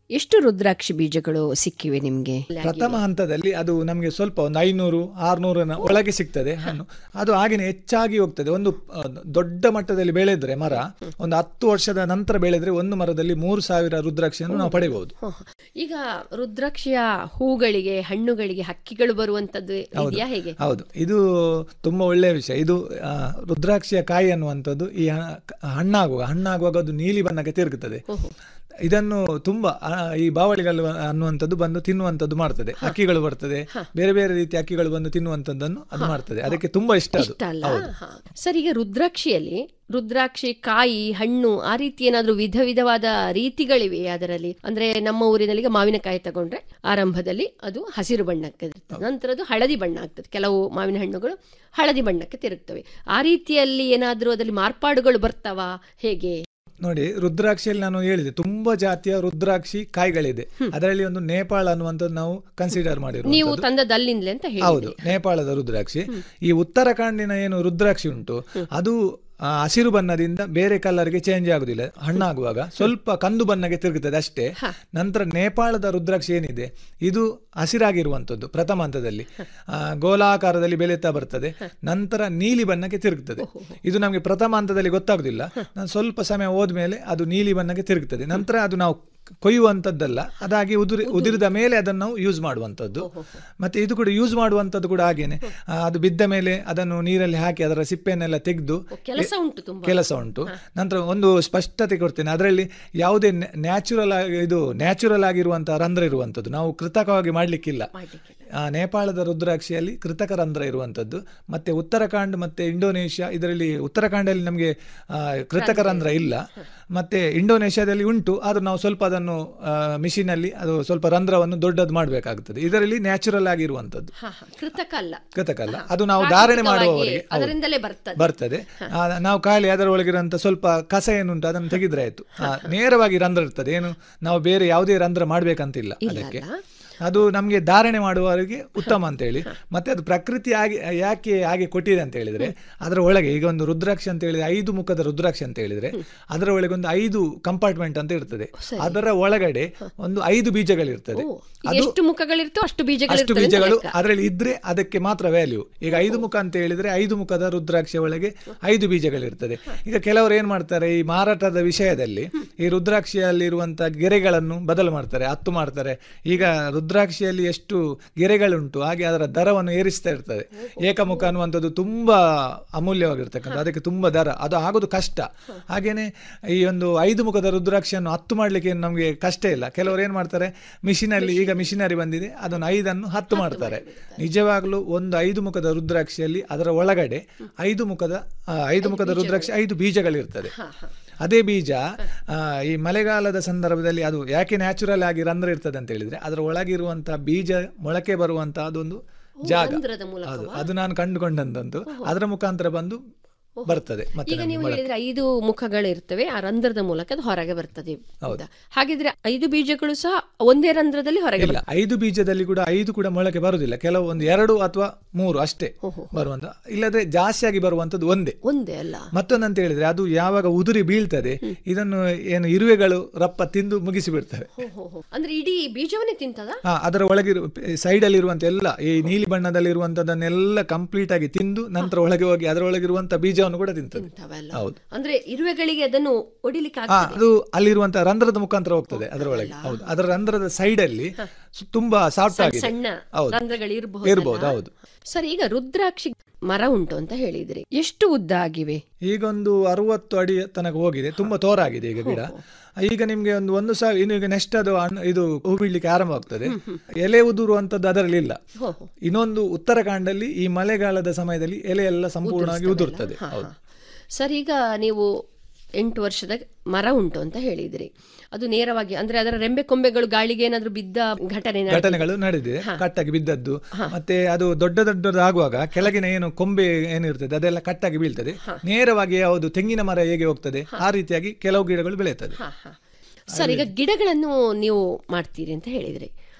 ಎಷ್ಟು ರುದ್ರಾಕ್ಷಿ ಬೀಜಗಳು ಸಿಕ್ಕಿವೆ ನಿಮ್ಗೆ ಪ್ರಥಮ ಹಂತದಲ್ಲಿ ಅದು ನಮಗೆ ಸ್ವಲ್ಪ ಒಂದು ಐನೂರು ಆರ್ನೂರನ ಒಳಗೆ ಸಿಗ್ತದೆ ಹಣ್ಣು ಅದು ಹಾಗೇನೆ ಹೆಚ್ಚಾಗಿ ಹೋಗ್ತದೆ ಒಂದು ಆ, ದೊಡ್ಡ ಮಟ್ಟದಲ್ಲಿ ಬೆಳೆದ್ರೆ ಮರ ಒಂದು ಹತ್ತು ವರ್ಷದ ನಂತರ ಬೆಳೆದ್ರೆ ಒಂದು ಮರದಲ್ಲಿ ಮೂರು ಸಾವಿರ ರುದ್ರಾಕ್ಷಿಯನ್ನು ನಾವು ಪಡೆಯಬಹುದು ಹ, ಹ. ಈಗ ರುದ್ರಾಕ್ಷಿಯ ಹೂಗಳಿಗೆ ಹಣ್ಣುಗಳಿಗೆ ಹಕ್ಕಿಗಳು ಬರುವಂತದ್ದು ಇದೆಯಾ ಹೇಗೆ ಹೌದು ಇದು ತುಂಬಾ ಒಳ್ಳೆಯ ವಿಷಯ ಇದು ಆ, ರುದ್ರಾಕ್ಷಿಯ ಕಾಯಿ ಅನ್ನುವಂಥದ್ದು ಈ ಹ- ಹಣ್ಣಾಗುವ ಹಣ್ಣಾಗುವಾಗ ಅದು ನೀಲಿ ಬಣ್ಣಕ್ಕೆ ತಿರುಗುತ್ತದೆ ಇದನ್ನು ತುಂಬಾ ಆ, ಈ ಬಾವಳಿಗಳು ಅನ್ನುವಂಥದ್ದು ಬಂದು ತಿನ್ನುವಂಥದ್ದು ಮಾಡ್ತದೆ ಅಕ್ಕಿಗಳು ಬರ್ತದೆ ಬೇರೆ ಬೇರೆ ರೀತಿ ಅಕ್ಕಿಗಳು ಬಂದು ತಿನ್ನುವಂಥದ್ದನ್ನು ಅದು ಮಾಡ್ತದೆ ಅದಕ್ಕೆ ತುಂಬಾ ಇಷ್ಟ ಅದು ಇಷ್ಟ ಅಲ್ಲ ಹ. ಸರ್ ಈಗ ರುದ್ರಾಕ್ಷಿಯಲ್ಲಿ ರುದ್ರಾಕ್ಷಿ ಕಾಯಿ ಹಣ್ಣು ಆ ರೀತಿ ಏನಾದ್ರೂ ವಿಧ ವಿಧವಾದ ರೀತಿಗಳಿವೆ ಅದರಲ್ಲಿ ಅಂದ್ರೆ ನಮ್ಮ ಊರಿನಲ್ಲಿ ಈಗ ಮಾವಿನಕಾಯಿ ತಗೊಂಡ್ರೆ ಆರಂಭದಲ್ಲಿ ಅದು ಹಸಿರು ಬಣ್ಣಕ್ಕೆ ಇರ್ತದೆ ನಂತರ ಅದು ಹಳದಿ ಬಣ್ಣ ಆಗ್ತದೆ ಕೆಲವು ಮಾವಿನ ಹಣ್ಣುಗಳು ಹಳದಿ ಬಣ್ಣಕ್ಕೆ ತಿರುಗ್ತವೆ ಆ ರೀತಿಯಲ್ಲಿ ಏನಾದ್ರೂ ಅದರಲ್ಲಿ ಮಾರ್ಪಾಡುಗಳು ಬರ್ತಾವಾ ಹೇಗೆ ನೋಡಿ ರುದ್ರಾಕ್ಷಿಯಲ್ಲಿ ನಾನು ಹೇಳಿದೆ ತುಂಬಾ ಜಾತಿಯ ರುದ್ರಾಕ್ಷಿ ಕಾಯಿಗಳಿದೆ ಅದರಲ್ಲಿ ಒಂದು ನೇಪಾಳ ಅನ್ನುವಂಥದ್ದು ನಾವು ಕನ್ಸಿಡರ್ ಮಾಡಿರುವ ನೀವು ತಂದದಲ್ಲಿಂದಲೇ ಅಂತ ಹೇಳಿ ಹೌದು ನೇಪಾಳದ ರುದ್ರಾಕ್ಷಿ ಈ ಉತ್ತರಾಖಂಡಿನ ಏನು ರುದ್ರಾಕ್ಷಿ ಉಂಟು ಅದು ಆ, ಹಸಿರು ಬಣ್ಣದಿಂದ ಬೇರೆ ಕಲರ್ಗೆ ಚೇಂಜ್ ಆಗುದಿಲ್ಲ ಹಣ್ಣಾಗುವಾಗ ಸ್ವಲ್ಪ ಕಂದು ಬಣ್ಣಕ್ಕೆ ತಿರುಗುತ್ತದೆ ಅಷ್ಟೇ ನಂತರ ನೇಪಾಳದ ರುದ್ರಾಕ್ಷಿ ಏನಿದೆ ಇದು ಹಸಿರಾಗಿರುವಂಥದ್ದು ಪ್ರಥಮ ಹಂತದಲ್ಲಿ ಆ, ಗೋಲಾಕಾರದಲ್ಲಿ ಬೆಳೆಯುತ್ತಾ ಬರ್ತದೆ ನಂತರ ನೀಲಿ ಬಣ್ಣಕ್ಕೆ ತಿರುಗುತ್ತದೆ ಇದು ನಮಗೆ ಪ್ರಥಮ ಹಂತದಲ್ಲಿ ಗೊತ್ತಾಗುದಿಲ್ಲ ನಾನು ಸ್ವಲ್ಪ ಸಮಯ ಹೋದ್ಮೇಲೆ ಅದು ನೀಲಿ ಬಣ್ಣಕ್ಕೆ ತಿರುಗುತ್ತದೆ ನಂತರ ಅದು ನಾವು ಕೊಯ್ಯುವಂಥದ್ದಲ್ಲ ಅದಾಗಿ ಉದುರಿ ಉದುರಿದ ಮೇಲೆ ಅದನ್ನು ನಾವು ಯೂಸ್ ಮಾಡುವಂಥದ್ದು ಮತ್ತೆ ಇದು ಕೂಡ ಯೂಸ್ ಮಾಡುವಂಥದ್ದು ಕೂಡ ಹಾಗೇನೆ ಆ, ಅದು ಬಿದ್ದ ಮೇಲೆ ಅದನ್ನು ನೀರಲ್ಲಿ ಹಾಕಿ ಅದರ ಸಿಪ್ಪೆಯನ್ನೆಲ್ಲ ತೆಗೆದು ಕೆಲಸ ಉಂಟು ತುಂಬಾ ಕೆಲಸ ಉಂಟು ನಂತರ ಒಂದು ಸ್ಪಷ್ಟತೆ ಕೊಡ್ತೇನೆ ಅದರಲ್ಲಿ ಯಾವುದೇ ನ್ಯಾಚುರಲ್ ಆಗಿ ಇದು ನ್ಯಾಚುರಲ್ ಆಗಿರುವಂತಹ ರಂಧ್ರ ಇರುವಂಥದ್ದು ನಾವು ಕೃತಕವಾಗಿ ಮಾಡ್ಲಿಕ್ಕಿಲ್ಲ ಮಾಡ್ಲಿಕ್ಕಿಲ್ಲ. ಆ, ನೇಪಾಳದ ರುದ್ರಾಕ್ಷಿಯಲ್ಲಿ ಕೃತಕ ರಂಧ್ರ ಇರುವಂಥದ್ದು ಮತ್ತೆ ಉತ್ತರಾಖಂಡ್ ಮತ್ತೆ ಇಂಡೋನೇಷ್ಯಾ ಇದರಲ್ಲಿ ಉತ್ತರಾಖಂಡಲ್ಲಿ ನಮಗೆ ಆ, ಕೃತಕ ರಂಧ್ರ ಇಲ್ಲ ಮತ್ತೆ ಇಂಡೋನೇಷ್ಯಾದಲ್ಲಿ ಉಂಟು ಆದ್ರೂ ನಾವು ಸ್ವಲ್ಪ ಅದನ್ನು ಮಿಷಿನ್ ಅಲ್ಲಿ ಅದು ಸ್ವಲ್ಪ ರಂಧ್ರವನ್ನು ದೊಡ್ಡದು ಮಾಡಬೇಕಾಗುತ್ತದೆ ಇದರಲ್ಲಿ ನ್ಯಾಚುರಲ್ ಆಗಿರುವಂಥದ್ದು ಹ, ಹ. ಕೃತಕ ಅಲ್ಲ ಕೃತಕ ಅಲ್ಲ ಅದು ನಾವು ಧಾರಣೆ ಪ್ರಾಕೃತಿಕವಾಗಿ ಮಾಡುವವರಿಗೆ ಹೌದು. ಅದರಿಂದಲೇ ಬರ್ತದೆ ಬರ್ತದೆ ಆ, ನಾವು ಖಾಲಿ ಅದರ ಒಳಗಿರಂತ ಸ್ವಲ್ಪ ಕಸ ಏನುಂಟು ಅದನ್ನು ತೆಗೆದ್ರೆ ಆಯ್ತು ಆ, ನೇರವಾಗಿ ರಂಧ್ರ ಇರ್ತದೆ ಏನು ನಾವು ಬೇರೆ ಯಾವುದೇ ರಂಧ್ರ ಮಾಡ್ಬೇಕಂತಿಲ್ಲ ಅದಕ್ಕೆ ಅದು ನಮಗೆ ಧಾರಣೆ ಮಾಡುವವರಿಗೆ ಉತ್ತಮ ಅಂತ ಹೇಳಿ ಮತ್ತೆ ಅದು ಪ್ರಕೃತಿ ಆಗಿ ಯಾಕೆ ಹಾಗೆ ಕೊಟ್ಟಿದೆ ಅಂತ ಹೇಳಿದ್ರೆ ಅದರ ಒಳಗೆ ಈಗ ಒಂದು ರುದ್ರಾಕ್ಷಿ ಅಂತ ಹೇಳಿದ್ರೆ ಐದು ಮುಖದ ರುದ್ರಾಕ್ಷಿ ಅಂತ ಹೇಳಿದ್ರೆ ಅದರ ಒಳಗೆ ಒಂದು ಐದು ಕಂಪಾರ್ಟ್ಮೆಂಟ್ ಅಂತ ಇರ್ತದೆ ಅದರ ಒಳಗಡೆ ಒಂದು ಐದು ಬೀಜಗಳಿರ್ತದೆ ಈಗ ಎಷ್ಟು ಮುಖಗಳಿರ್ತೋ ಅಷ್ಟು ಅಷ್ಟು ಬೀಜಗಳಿರ್ತವೆ ಅಂತ ಬೀಜಗಳು ಲೆಕ್ಕ. ಅದರಲ್ಲಿ ಇದ್ರೆ ಅದಕ್ಕೆ ಮಾತ್ರ ವ್ಯಾಲ್ಯೂ ಈಗ ಐದು ಮುಖ ಅಂತ ಹೇಳಿದ್ರೆ ಐದು ಮುಖದ ರುದ್ರಾಕ್ಷಿ ಒಳಗೆ ಐದು ಬೀಜಗಳಿರ್ತದೆ ಈಗ ಕೆಲವರು ಏನ್ ಮಾಡ್ತಾರೆ ಈ ಮಾರಾಟದ ವಿಷಯದಲ್ಲಿ ಈ ರುದ್ರಾಕ್ಷಿಯಲ್ಲಿರುವಂತಹ ಗೆರೆಗಳನ್ನು ಬದಲು ಮಾಡ್ತಾರೆ ಹತ್ತು ಮಾಡ್ತಾರೆ ಈಗ ರುದ್ರಾಕ್ಷಿಯಲ್ಲಿ ಎಷ್ಟು ಗೆರೆಗಳುಂಟು ಹಾಗೆ ಅದರ ದರವನ್ನು ಏರಿಸ್ತಾ ಇರ್ತದೆ ಏಕಮುಖ ಅನ್ನುವಂಥದ್ದು ತುಂಬಾ ಅಮೂಲ್ಯವಾಗಿರ್ತಕ್ಕಂಥ ಅದಕ್ಕೆ ತುಂಬಾ ದರ ಅದು ಆಗೋದು ಕಷ್ಟ ಹಾಗೇನೆ ಈ ಒಂದು ಐದು ಮುಖದ ರುದ್ರಾಕ್ಷಿಯನ್ನು ಹತ್ತು ಮಾಡ್ಲಿಕ್ಕೆ ಏನು ನಮಗೆ ಕಷ್ಟ ಇಲ್ಲ ಕೆಲವರು ಏನ್ ಮಾಡ್ತಾರೆ ಮಿಷಿನಲ್ಲಿ ಈಗ ಮಿಷಿನರಿ ಬಂದಿದೆ ಅದನ್ನು ಐದನ್ನು ಹತ್ತು ಮಾಡ್ತಾರೆ ನಿಜವಾಗ್ಲೂ ಒಂದು ಐದು ಮುಖದ ರುದ್ರಾಕ್ಷಿಯಲ್ಲಿ ಅದರ ಒಳಗಡೆ ಐದು ಮುಖದ ಆ, ಐದು ಮುಖದ ರುದ್ರಾಕ್ಷಿ ಐದು ಬೀಜಗಳಿರ್ತದೆ ಅದೇ ಬೀಜ ಆ, ಈ ಮಳೆಗಾಲದ ಸಂದರ್ಭದಲ್ಲಿ ಅದು ಯಾಕೆ ನ್ಯಾಚುರಲ್ ಆಗಿ ರಂಧ್ರ ಇರ್ತದೆ ಅಂತ ಹೇಳಿದ್ರೆ ಅದರ ಒಳಗಿರುವಂತಹ ಬೀಜ ಮೊಳಕೆ ಬರುವಂತಹ ಅದೊಂದು ಜಾಗ ರಂಧ್ರದ ಮೂಲಕ ಅದು ಅದು ನಾನು ಕಂಡುಕೊಂಡಂತಂತು ಅದರ ಮುಖಾಂತರ ಬಂದು ಬರ್ತದೆ ಮತ್ತೆ ಈಗ ನಮ್ಗೆ ನೀವು ಮೊಳಕೆ. ಹೇಳಿದ್ರೆ ಐದು ಮುಖಗಳಿರ್ತವೆ ಆ ರಂಧ್ರದ ಮೂಲಕ ಅದು ಹೊರಗೆ ಬರ್ತದೆ ಹೌದಾ? ಹಾಗಿದ್ರೆ ಐದು ಬೀಜಗಳು ಸಹ ಒಂದೇ ರಂಧ್ರದಲ್ಲಿ ಹೊರಗೆ ಇಲ್ಲ ಐದು ಬೀಜದಲ್ಲಿ ಕೂಡ ಐದು ಕೂಡ ಮೊಳಕೆ ಬರುವುದಿಲ್ಲ ಕೆಲವು ಒಂದು ಎರಡು ಅಥವಾ ಮೂರು ಅಷ್ಟೇ ಬರುವಂತ ಇಲ್ಲದ್ರೆ ಜಾಸ್ತಿಯಾಗಿ ಬರುವಂತದ್ದು ಒಂದೇ ಒಂದೇ ಅಲ್ಲ ಮತ್ತೊಂದಂತ ಹೇಳಿದ್ರೆ ಅದು ಯಾವಾಗ ಉದುರಿ ಬೀಳ್ತದೆ ಇದನ್ನು ಏನು ಇರುವೆಗಳು ರಪ್ಪ ತಿಂದು ಮುಗಿಸಿ ಬಿಡ್ತವೆ ಹೋ, ಹೋ, ಹೋ. ಅಂದ್ರೆ ಇಡೀ ಬೀಜವನ್ನೇ ತಿಂತದ ಹಾ ಅದರ ಒಳಗಿರು ಸೈಡ್ ಅಲ್ಲಿ ಇರುವಂತ ಎಲ್ಲ ಈ ನೀಲಿ ಬಣ್ಣದಲ್ಲಿ ಇರುವಂತದನ್ನೆಲ್ಲ ಕಂಪ್ಲೀಟ್ ಆಗಿ ತಿಂದು ನಂತರ ಒಳಗೆ ಹೋಗಿ ಅದರೊಳಗಿರುವಂತ ಬೀಜವನ್ನು ಕೂಡ ತಿಂತದೆ ತಿಂತವೆಲ್ಲ ಹೌದು ಅಂದ್ರೆ ಇರುವೆಗಳಿಗೆ ಅದನ್ನು ಹೊಡಿಲಿಕ್ಕೆ ಹಾ ಆಗ್ತದೆ ಅದು ಅಲ್ಲಿರುವಂತ ರಂಧ್ರದ ಮುಖಾಂತರ ಹೋಗ್ತದೆ ಅದರೊಳಗೆ ಹೌದು ಅದರ ರಂಧ್ರದ ಸೈಡ್ ಅಲ್ಲಿ ಸು- ತುಂಬಾ ಸಾಫ್ಟ್ ಆಗಿದೆ ಸಣ್ಣ ಹೌದು. ರಂಧ್ರಗಳು ಇರಬಹುದು ಇರ್ಬೋದು ಹೌದು ಸರ್ ಈಗ ರುದ್ರಾಕ್ಷಿ ಮರ ಉಂಟು ಅಂತ ಹೇಳಿದ್ರಿ ಎಷ್ಟು ಉದ್ದ ಆಗಿವೆ ಈಗ ಒಂದು ಅರವತ್ತು ಅಡಿ ತನಕ ಹೋಗಿದೆ ತುಂಬಾ ತೋರಾಗಿದೆ ಈಗ ಗಿಡ ಈಗ ನಿಮ್ಗೆ ಒಂದು ಒಂದು ಸಾವಿರ ಇನ್ನು ಈಗ ನೆಕ್ಸ್ಟ್ ಅದು ಹಣ್ಣು- ಇದು ಹೂ ಬಿಡ್ಲಿಕ್ಕೆ ಆರಂಭ ಆಗ್ತದೆ ಎಲೆ ಉದುರುವಂತದ್ದು ಅದರಲ್ಲಿ ಇಲ್ಲ ಹೋ, ಹೋ. ಇನ್ನೊಂದು ಉತ್ತರಾಖಂಡಲ್ಲಿ ಈ ಮಳೆಗಾಲದ ಸಮಯದಲ್ಲಿ ಎಲೆ ಎಲ್ಲ ಸಂಪೂರ್ಣವಾಗಿ ಉದುರ್ತದೆ ಹೌದು ಸರ್ ಈಗ ನೀವು ಎಂಟು ವರ್ಷದ ಮರ ಉಂಟು ಅಂತ ಹೇಳಿದ್ರಿ ಅದು ನೇರವಾಗಿ ಅಂದ್ರೆ ಅದರ ರೆಂಬೆ ಕೊಂಬೆಗಳು ಗಾಳಿಗೆ ಏನಾದ್ರೂ ಬಿದ್ದ ಘಟನೆ ನಡೆದಿದೆಯಾ? ಘಟನೆಗಳು ನಡೆದಿದೆ ಕಟ್ಟಾಗಿ ಬಿದ್ದದ್ದು ಮತ್ತೆ ಅದು ದೊಡ್ಡ ದೊಡ್ಡದಾಗುವಾಗ ಕೆಳಗಿನ ಏನು ಕೊಂಬೆ ಏನಿರ್ತದೆ ಅದೆಲ್ಲ ಕಟ್ಟಾಗಿ ಬೀಳ್ತದೆ ನೇರವಾಗಿ ಯಾವುದು ತೆಂಗಿನ ಮರ ಹೇಗೆ ಹೋಗ್ತದೆ ಆ ರೀತಿಯಾಗಿ ಕೆಲವು ಗಿಡಗಳು ಬೆಳೆಯುತ್ತದೆ ಹಾ, ಹಾ. ಸರ್ ಈಗ ಗಿಡಗಳನ್ನು ನೀವು ಮಾಡ್ತೀರಿ ಅಂತ ಹೇಳಿದ್ರಿ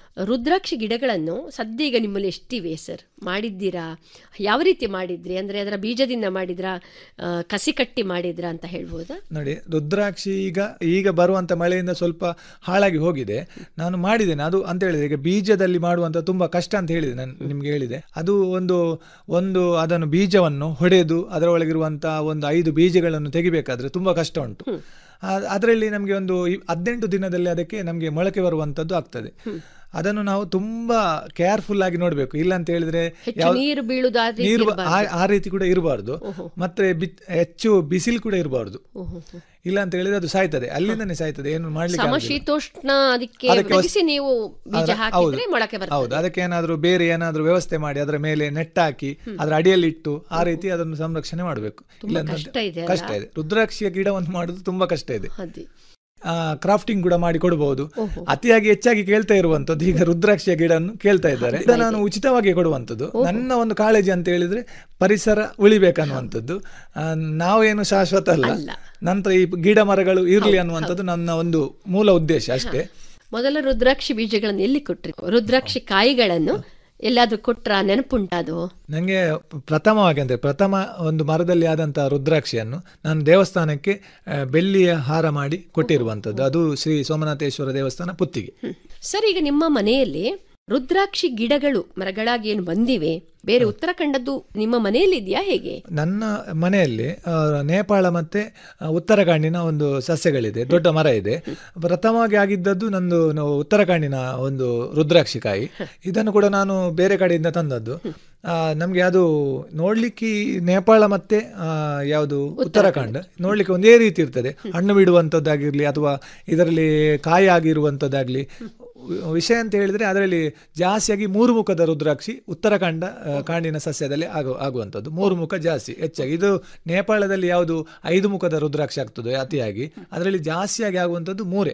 ರುದ್ರಾಕ್ಷಿ ಗಿಡಗಳನ್ನು ಸದ್ಯ ಈಗ ನಿಮ್ಮಲ್ಲಿ ಎಷ್ಟಿವೆ ಸರ್ ಮಾಡಿದ್ದೀರಾ ಯಾವ ರೀತಿ ಮಾಡಿದ್ರಿ ಅಂದ್ರೆ ಅದರ ಬೀಜದಿಂದ ಮಾಡಿದ್ರಾ ಆ, ಕಸಿ ಕಟ್ಟಿ ಮಾಡಿದ್ರಾ ಅಂತ ಹೇಳ್ಬೋದಾ ನೋಡಿ ರುದ್ರಾಕ್ಷಿ ಈಗ ಈಗ ಬರುವಂತ ಮಳೆಯಿಂದ ಸ್ವಲ್ಪ ಹಾಳಾಗಿ ಹೋಗಿದೆ ನಾನು ಮಾಡಿದ್ದೇನೆ ಅದು ಅಂತ ಹೇಳಿದ್ರೆ ಈಗ ಬೀಜದಲ್ಲಿ ಮಾಡುವಂತ ತುಂಬಾ ಕಷ್ಟ ಅಂತ ಹೇಳಿದೆ ನಾನು ನಿಮ್ಗೆ ಹೇಳಿದೆ ಅದು ಒಂದು ಒಂದು ಅದನ್ನು ಬೀಜವನ್ನು ಹೊಡೆದು ಅದರ ಒಳಗಿರುವಂತ ಒಂದು ಐದು ಬೀಜಗಳನ್ನು ತೆಗಿಬೇಕಾದ್ರೆ ತುಂಬಾ ಕಷ್ಟ ಉಂಟು ಅದರಲ್ಲಿ ನಮಗೆ ಒಂದು ಈ- ಹದಿನೆಂಟು ದಿನದಲ್ಲಿ ಅದಕ್ಕೆ ನಮಗೆ ಮೊಳಕೆ ಬರುವಂತದ್ದು ಆಗ್ತದೆ ಅದನ್ನು ನಾವು ತುಂಬಾ ಕೇರ್ಫುಲ್ ಆಗಿ ನೋಡ್ಬೇಕು ಇಲ್ಲ ಅಂತ ಹೇಳಿದ್ರೆ ಹೆಚ್ಚು ಯಾವ- ನೀರು ಬೀಳುದು ಆ ರೀತಿ ನೀರು ಬ- ಇರ್ಬಾರ್ದು. ಆ- ಆ ರೀತಿ ಕೂಡ ಇರಬಾರ್ದು ಮತ್ತೆ ಬಿತ್- ಹೆಚ್ಚು ಬಿಸಿಲು ಕೂಡ ಇರಬಾರ್ದು ಓಹೋ. ಇಲ್ಲ ಅಂತ ಹೇಳಿದ್ರೆ ಅದು ಸಾಯ್ತದೆ ಅಲ್ಲಿಂದನೇ ಸಾಯ್ತದೆ ಏನು ಮಾಡ್ಲಿಕ್ಕೆ ಆಗುದಿಲ್ಲ. ಸಮಶೀತೋಷ್ಣ ಅದಕ್ಕೆ ಅದಕ್ಕೆ ವಸ್- ಒದಗಿಸಿ ನೀವು ಬೀಜ ಅದರ- ಹಾಕಿದ್ರೆ ಹೌದು. ಮೊಳಕೆ ಬರ್ತದೆ ಹೌದು ಅದಕ್ಕೆ ಏನಾದ್ರೂ ಬೇರೆ ಏನಾದ್ರೂ ವ್ಯವಸ್ಥೆ ಮಾಡಿ ಅದರ ಮೇಲೆ ನೆಟ್ ಹಾಕಿ ಅದರ ಅಡಿಯಲ್ಲಿ ಇಟ್ಟು ಆ ರೀತಿ ಅದನ್ನು ಸಂರಕ್ಷಣೆ ಮಾಡಬೇಕು ಇಲ್ಲ ಕಷ್ಟ ಇದೆ ಕಷ್ಟ ಇದೆ ರುದ್ರಾಕ್ಷಿಯ ಗಿಡವನ್ನು ಮಾಡುದು ತುಂಬಾ ಕಷ್ಟ ಇದೆ ಅದೇ ಕ್ರಾಫ್ಟಿಂಗ್ ಕೂಡ ಮಾಡಿ ಕೊಡಬಹುದು ಅತಿಯಾಗಿ ಹೆಚ್ಚಾಗಿ ಕೇಳ್ತಾ ಇರುವಂತದ್ದು ಈಗ ರುದ್ರಾಕ್ಷಿಯ ಗಿಡನ್ನು ಕೇಳ್ತಾ ಇದ್ದಾರೆ ಇದು ನಾನು ಉಚಿತವಾಗಿ ಕೊಡುವಂತದ್ದು ನನ್ನ ಒಂದು ಕಾಳಜಿ ಅಂತ ಹೇಳಿದ್ರೆ ಪರಿಸರ ಉಳಿಬೇಕನ್ನುವಂಥದ್ದು ಆ, ನಾವೇನು ಶಾಶ್ವತ ಅಲ್ಲ ನಂತರ ಈ ಗಿಡ ಮರಗಳು ಇರ್ಲಿ ಅನ್ನುವಂಥದ್ದು ನನ್ನ ಒಂದು ಮೂಲ ಉದ್ದೇಶ ಅಷ್ಟೇ ಮೊದಲ ರುದ್ರಾಕ್ಷಿ ಬೀಜಗಳನ್ನು ಎಲ್ಲಿ ಕೊಟ್ರಿ ರುದ್ರಾಕ್ಷಿ ಕಾಯಿಗಳನ್ನು ಎಲ್ಲಾದ್ರೂ ಕೊಟ್ರ ನೆನಪುಂಟಾದು ನನಗೆ ಪ್ರಥಮವಾಗಿ ಅಂದರೆ ಪ್ರಥಮ ಒಂದು ಮರದಲ್ಲಿ ಆದಂತಹ ರುದ್ರಾಕ್ಷಿಯನ್ನು ನಾನು ದೇವಸ್ಥಾನಕ್ಕೆ ಆ, ಬೆಳ್ಳಿಯ ಹಾರ ಮಾಡಿ ಕೊಟ್ಟಿರುವಂಥದ್ದು ಅದು ಶ್ರೀ ಸೋಮನಾಥೇಶ್ವರ ದೇವಸ್ಥಾನ ಪುತ್ತಿಗೆ ಸರ್ ಈಗ ನಿಮ್ಮ ಮನೆಯಲ್ಲಿ ರುದ್ರಾಕ್ಷಿ ಗಿಡಗಳು ಮರಗಳಾಗಿ ಏನು ಬಂದಿವೆ ಬೇರೆ ಉತ್ತರಾಖಂಡದ್ದು ನಿಮ್ಮ ಮನೆಯಲ್ಲಿ ಇದೆಯಾ ಹೇಗೆ ನನ್ನ ಮನೆಯಲ್ಲಿ ಆ, ನೇಪಾಳ ಮತ್ತೆ ಆ, ಉತ್ತರಾಖಂಡಿನ ಒಂದು ಸಸ್ಯಗಳಿದೆ ದೊಡ್ಡ ಮರ ಇದೆ ಪ್ರಥಮವಾಗಿ ಆಗಿದ್ದದ್ದು ನಂದು ನಾವು ಉತ್ತರಾಖಂಡಿನ ಒಂದು ರುದ್ರಾಕ್ಷಿ ಕಾಯಿ ಇದನ್ನು ಕೂಡ ನಾನು ಬೇರೆ ಕಡೆಯಿಂದ ತಂದದ್ದು ಆ, ನಮ್ಗೆ ಅದು ನೋಡ್ಲಿಕ್ಕೆ ಈ ನೇಪಾಳ ಮತ್ತೆ ಆ, ಯಾವುದು ಉತ್ತರಾಖಂಡ್ ನೋಡ್ಲಿಕ್ಕೆ ಒಂದೇ ರೀತಿ ಇರ್ತದೆ ಹಣ್ಣು ಬಿಡುವಂಥದ್ದಾಗಿರ್ಲಿ ಅಥವಾ ಇದರಲ್ಲಿ ಕಾಯಿ ಆಗಿರುವಂಥದ್ದಾಗ್ಲಿ ವಿ- ವಿಷಯ ಅಂತ ಹೇಳಿದ್ರೆ ಅದರಲ್ಲಿ ಜಾಸ್ತಿಯಾಗಿ ಮೂರು ಮುಖದ ರುದ್ರಾಕ್ಷಿ ಉತ್ತರಾಖಂಡ ಆ, ಕಾಂಡಿನ ಸಸ್ಯದಲ್ಲಿ ಆಗು ಆಗುವಂಥದ್ದು ಮೂರು ಮುಖ ಜಾಸ್ತಿ ಹೆಚ್ಚಾಗಿ ಇದು ನೇಪಾಳದಲ್ಲಿ ಯಾವುದು ಐದು ಮುಖದ ರುದ್ರಾಕ್ಷಿ ಆಗ್ತದೆ ಅತಿಯಾಗಿ ಅದರಲ್ಲಿ ಜಾಸ್ತಿಯಾಗಿ ಆಗುವಂಥದ್ದು ಮೂರೇ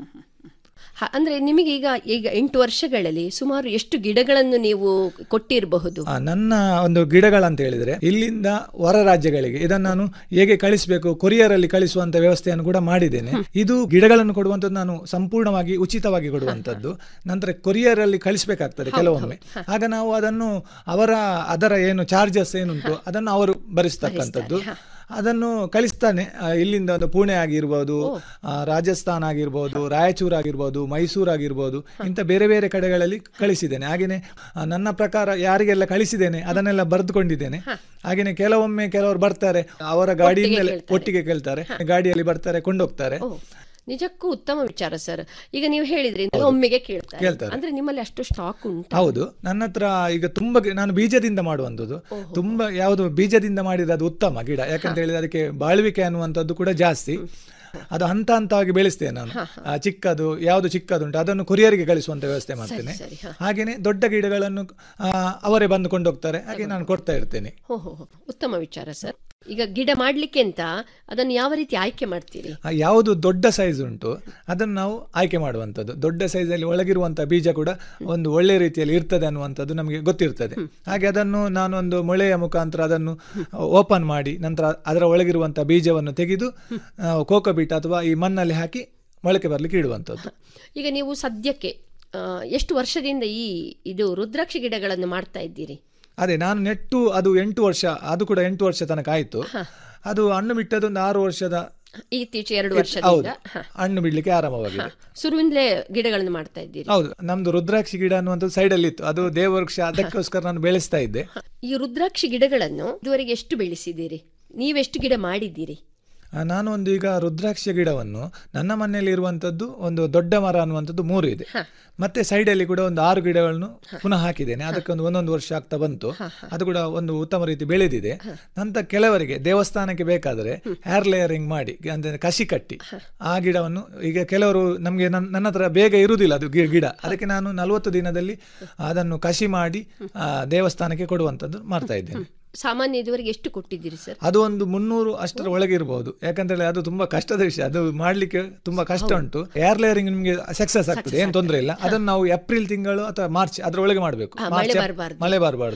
ಹ- ಅಂದ್ರೆ ನಿಮಗೆ ಈಗ ಈಗ ಎಂಟು ವರ್ಷಗಳಲ್ಲಿ ಸುಮಾರು ಎಷ್ಟು ಗಿಡಗಳನ್ನು ನೀವು ಕೊಟ್ಟಿರಬಹುದು ಆ, ನನ್ನ ಒಂದು ಗಿಡಗಳಂತ ಹೇಳಿದ್ರೆ ಇಲ್ಲಿಂದ ಹೊರ ರಾಜ್ಯಗಳಿಗೆ ಇದನ್ನು ನಾನು ಹೇಗೆ ಕಳಿಸಬೇಕು ಕೊರಿಯರ್ ಅಲ್ಲಿ ಕಳಿಸುವಂತ ವ್ಯವಸ್ಥೆಯನ್ನು ಕೂಡ ಮಾಡಿದ್ದೇನೆ ಇದು ಗಿಡಗಳನ್ನು ಕೊಡುವಂತದ್ದು ನಾನು ಸಂಪೂರ್ಣವಾಗಿ ಉಚಿತವಾಗಿ ಕೊಡುವಂತದ್ದು ನಂತರ ಕೊರಿಯರ್ ಅಲ್ಲಿ ಕಳಿಸಬೇಕಾಗ್ತದೆ ಕೆಲವೊಮ್ಮೆ ಆಗ ನಾವು ಅದನ್ನು ಅವರ ಅದರ ಏನು ಚಾರ್ಜಸ್ ಏನುಂಟು ಅದನ್ನು ಅವರು ಭರಿಸ್ತಕ್ಕಂಥದ್ದು ಅದನ್ನು ಕಳಿಸ್ತಾನೆ ಆ, ಇಲ್ಲಿಂದ ಒಂದು ಪುಣೆ ಆಗಿರ್ಬೋದು ಆ, ರಾಜಸ್ಥಾನ ಆಗಿರ್ಬೋದು ರಾಯಚೂರು ಆಗಿರ್ಬೋದು ಮೈಸೂರು ಆಗಿರ್ಬೋದು ಇಂಥ ಬೇರೆ ಬೇರೆ ಕಡೆಗಳಲ್ಲಿ ಕಳಿಸಿದ್ದೇನೆ ಹಾಗೆಯೇ ಆ, ನನ್ನ ಪ್ರಕಾರ ಯಾರಿಗೆಲ್ಲ ಕಳಿಸಿದ್ದೇನೆ ಅದನ್ನೆಲ್ಲ ಬರೆದುಕೊಂಡಿದ್ದೇನೆ ಹಾಗೆಯೇ ಕೆಲವೊಮ್ಮೆ ಕೆಲವರು ಬರ್ತಾರೆ ಅವರ ಗಾಡಿಯಿಂದಲೇ ಒಟ್ಟಿಗೆ ಕೇಳ್ತಾರೆ ಗಾಡಿಯಲ್ಲಿ ಬರ್ತಾರೆ ಕೊಂಡೋಗ್ತಾರೆ ಓ, ನಿಜಕ್ಕೂ ಉತ್ತಮ ವಿಚಾರ ಸರ್ ಈಗ ನೀವು ಹೇಳಿದ್ರಿ ಒಮ್ಮೆಗೆ ಕೇಳ್ತಾರೆ ಕೇಳ್ತಾರೆ. ಅಂದ್ರೆ ನಿಮ್ಮಲ್ಲಿ ಅಷ್ಟು ಸ್ಟಾಕ್ ಉಂಟು ಹೌದು ನನ್ನ ಹತ್ರ ಈಗ ತುಂಬಾ ಗಿ- ನಾನು ಬೀಜದಿಂದ ಮಾಡುವಂಥದ್ದು ತುಂಬಾ ಯಾವುದು ಬೀಜದಿಂದ ಮಾಡಿದ್ರೆ ಅದು ಉತ್ತಮ ಗಿಡ ಯಾಕಂತ ಹೇಳಿದ್ರೆ ಅದಕ್ಕೆ ಬಾಳ್ವಿಕೆ ಅನ್ನುವಂಥದ್ದು ಕೂಡ ಜಾಸ್ತಿ ಅದು ಹಂತ ಹಂತವಾಗಿ ಬೆಳೆಸ್ತೇನೆ ನಾನು ಆ, ಚಿಕ್ಕದು ಯಾವುದು ಚಿಕ್ಕದುಂಟು ಅದನ್ನು ಕೊರಿಯರಿಗೆ ಕಳಿಸುವಂತ ವ್ಯವಸ್ಥೆ ಮಾಡ್ತೇನೆ ಸರಿ, ಹ. ಹಾಗೇನೆ ದೊಡ್ಡ ಗಿಡಗಳನ್ನು ಆ, ಅವರೇ ಬಂದು ಕೊಂಡೋಗ್ತಾರೆ ಹಾಗೆ ನಾನು ಕೊಡ್ತಾ ಇರ್ತೇನೆ ಹೋ ಹೋ ಹೋ. ಉತ್ತಮ ವಿಚಾರ ಸರ್ ಈಗ ಗಿಡ ಮಾಡ್ಲಿಕ್ಕೆ ಅಂತ ಅದನ್ನು ಯಾವ ರೀತಿ ಆಯ್ಕೆ ಮಾಡ್ತೀರಿ ಆ, ಯಾವುದು ದೊಡ್ಡ ಸೈಜ್ ಉಂಟು ಅದನ್ನು ನಾವು ಆಯ್ಕೆ ಮಾಡುವಂಥದ್ದು ದೊಡ್ಡ ಸೈಜಲ್ಲಿ ಒಳಗಿರುವಂಥ ಬೀಜ ಕೂಡ ಒಂದು ಒಳ್ಳೆ ರೀತಿಯಲ್ಲಿ ಇರ್ತದೆ ಅನ್ನುವಂಥದ್ದು ನಮಗೆ ಗೊತ್ತಿರ್ತದೆ ಹಾಗೆ ಅದನ್ನು ನಾನು ಒಂದು ಮೊಳೆಯ ಮುಖಾಂತರ ಅದನ್ನು ಓಪನ್ ಮಾಡಿ ನಂತರ ಅದರ ಒಳಗಿರುವಂಥ ಬೀಜವನ್ನು ತೆಗೆದು ನಾವು ಕೋಕೋಬೀಟ್ ಅಥವಾ ಈ ಮಣ್ಣಲ್ಲಿ ಹಾಕಿ ಮೊಳಕೆ ಬರಲಿಕ್ಕೆ ಇಡುವಂಥದ್ದು ಈಗ ನೀವು ಸದ್ಯಕ್ಕೆ ಆ, ಎಷ್ಟು ವರ್ಷದಿಂದ ಈ ಇದು ರುದ್ರಾಕ್ಷಿ ಗಿಡಗಳನ್ನು ಮಾಡ್ತಾ ಇದ್ದೀರಿ ಅದೇ ನಾನು ನೆಟ್ಟು ಅದು ಎಂಟು ವರ್ಷ ಅದು ಕೂಡ ಎಂಟು ವರ್ಷ ತನಕ ಆಯಿತು ಅದು ಹಣ್ಣು ಬಿಟ್ಟದ್ದು ಒಂದು ಆರು ವರ್ಷದ ಇತ್ತೀಚೆಗೆ ಎರಡು ಹೌದು ವರ್ಷದಿಂದ ಹ. ಹಣ್ಣು ಬಿಡ್ಲಿಕ್ಕೆ ಆರಂಭವಾಗಿದೆ ಶುರುವಿಂದಲೇ ಗಿಡಗಳನ್ನು ಮಾಡ್ತಾ ಇದ್ದೀರಿ ಹೌದು ನಮ್ದು ರುದ್ರಾಕ್ಷಿ ಗಿಡ ಅನ್ನುವಂಥದ್ದು ಸೈಡ್ ಅಲ್ಲಿ ಇತ್ತು ಅದು ದೇವವೃಕ್ಷ ಅದಕ್ಕೋಸ್ಕರ ನಾನು ಬೆಳೆಸ್ತಾ ಇದ್ದೆ ಈ ರುದ್ರಾಕ್ಷಿ ಗಿಡಗಳನ್ನು ಇದುವರೆಗೆ ಎಷ್ಟು ಬೆಳೆಸಿದ್ದೀರಿ ನೀವೆಷ್ಟು ಗಿಡ ಮಾಡಿದ್ದೀರಿ ಆ, ನಾನು ಒಂದು ಈಗ ರುದ್ರಾಕ್ಷಿಯ ಗಿಡವನ್ನು ನನ್ನ ಮನೆಯಲ್ಲಿ ಇರುವಂತದ್ದು ಒಂದು ದೊಡ್ಡ ಮರ ಅನ್ನುವಂಥದ್ದು ಮೂರು ಇದೆ ಮತ್ತೆ ಸೈಡಲ್ಲಿ ಕೂಡ ಒಂದು ಆರು ಗಿಡಗಳನ್ನು ಪುನಃ ಹಾಕಿದ್ದೇನೆ ಅದಕ್ಕೊಂದು ಒಂದೊಂದು ವರ್ಷ ಆಗ್ತಾ ಬಂತು ಅದು ಕೂಡ ಒಂದು ಉತ್ತಮ ರೀತಿ ಬೆಳೆದಿದೆ ನಂತರ ಕೆಲವರಿಗೆ ದೇವಸ್ಥಾನಕ್ಕೆ ಬೇಕಾದರೆ ಹೇರ್ ಲೇಯರಿಂಗ್ ಮಾಡಿ ಅಂದ್ರೆ ಕಸಿ ಕಟ್ಟಿ ಆ ಗಿಡವನ್ನು ಈಗ ಕೆಲವರು ನಮಗೆ ನನ್ನ ಹತ್ರ ಬೇಗ ಇರುವುದಿಲ್ಲ ಅದು ಗಿ- ಗಿಡ ಅದಕ್ಕೆ ನಾನು ನಲವತ್ತು ದಿನದಲ್ಲಿ ಅದನ್ನು ಕಸಿ ಮಾಡಿ ಆ, ದೇವಸ್ಥಾನಕ್ಕೆ ಕೊಡುವಂಥದ್ದು ಮಾಡ್ತಾ ಇದ್ದೇನೆ ಸಾಮಾನ್ಯ ಇದುವರೆಗೆ ಎಷ್ಟು ಕೊಟ್ಟಿದ್ದೀರಿ ಸರ್ ಅದು ಒಂದು ಮುನ್ನೂರು ಅಷ್ಟರ ಒಳಗೆ ಇರಬಹುದು ಯಾಕಂತೇಳಿ ಅದು ತುಂಬಾ ಕಷ್ಟದ ವಿಷಯ ಅದು ಮಾಡ್ಲಿಕ್ಕೆ ತುಂಬಾ ಕಷ್ಟ ಉಂಟು ಏರ್ ಲೇಯರಿಂಗ್ ನಿಮಗೆ ಸಕ್ಸಸ್ ಆಗ್ತದೆ ಏನ್ ತೊಂದರೆ ಇಲ್ಲ ಅದನ್ನು ನಾವು ಏಪ್ರಿಲ್ ತಿಂಗಳು ಅಥವಾ ಮಾರ್ಚ್ ಅದರ ಒಳಗೆ ಮಾಡಬೇಕು ಮಳೆ ಬರ್ಬಾರ್ದು. ಮಳೆ ಬರಬಾರ್ದು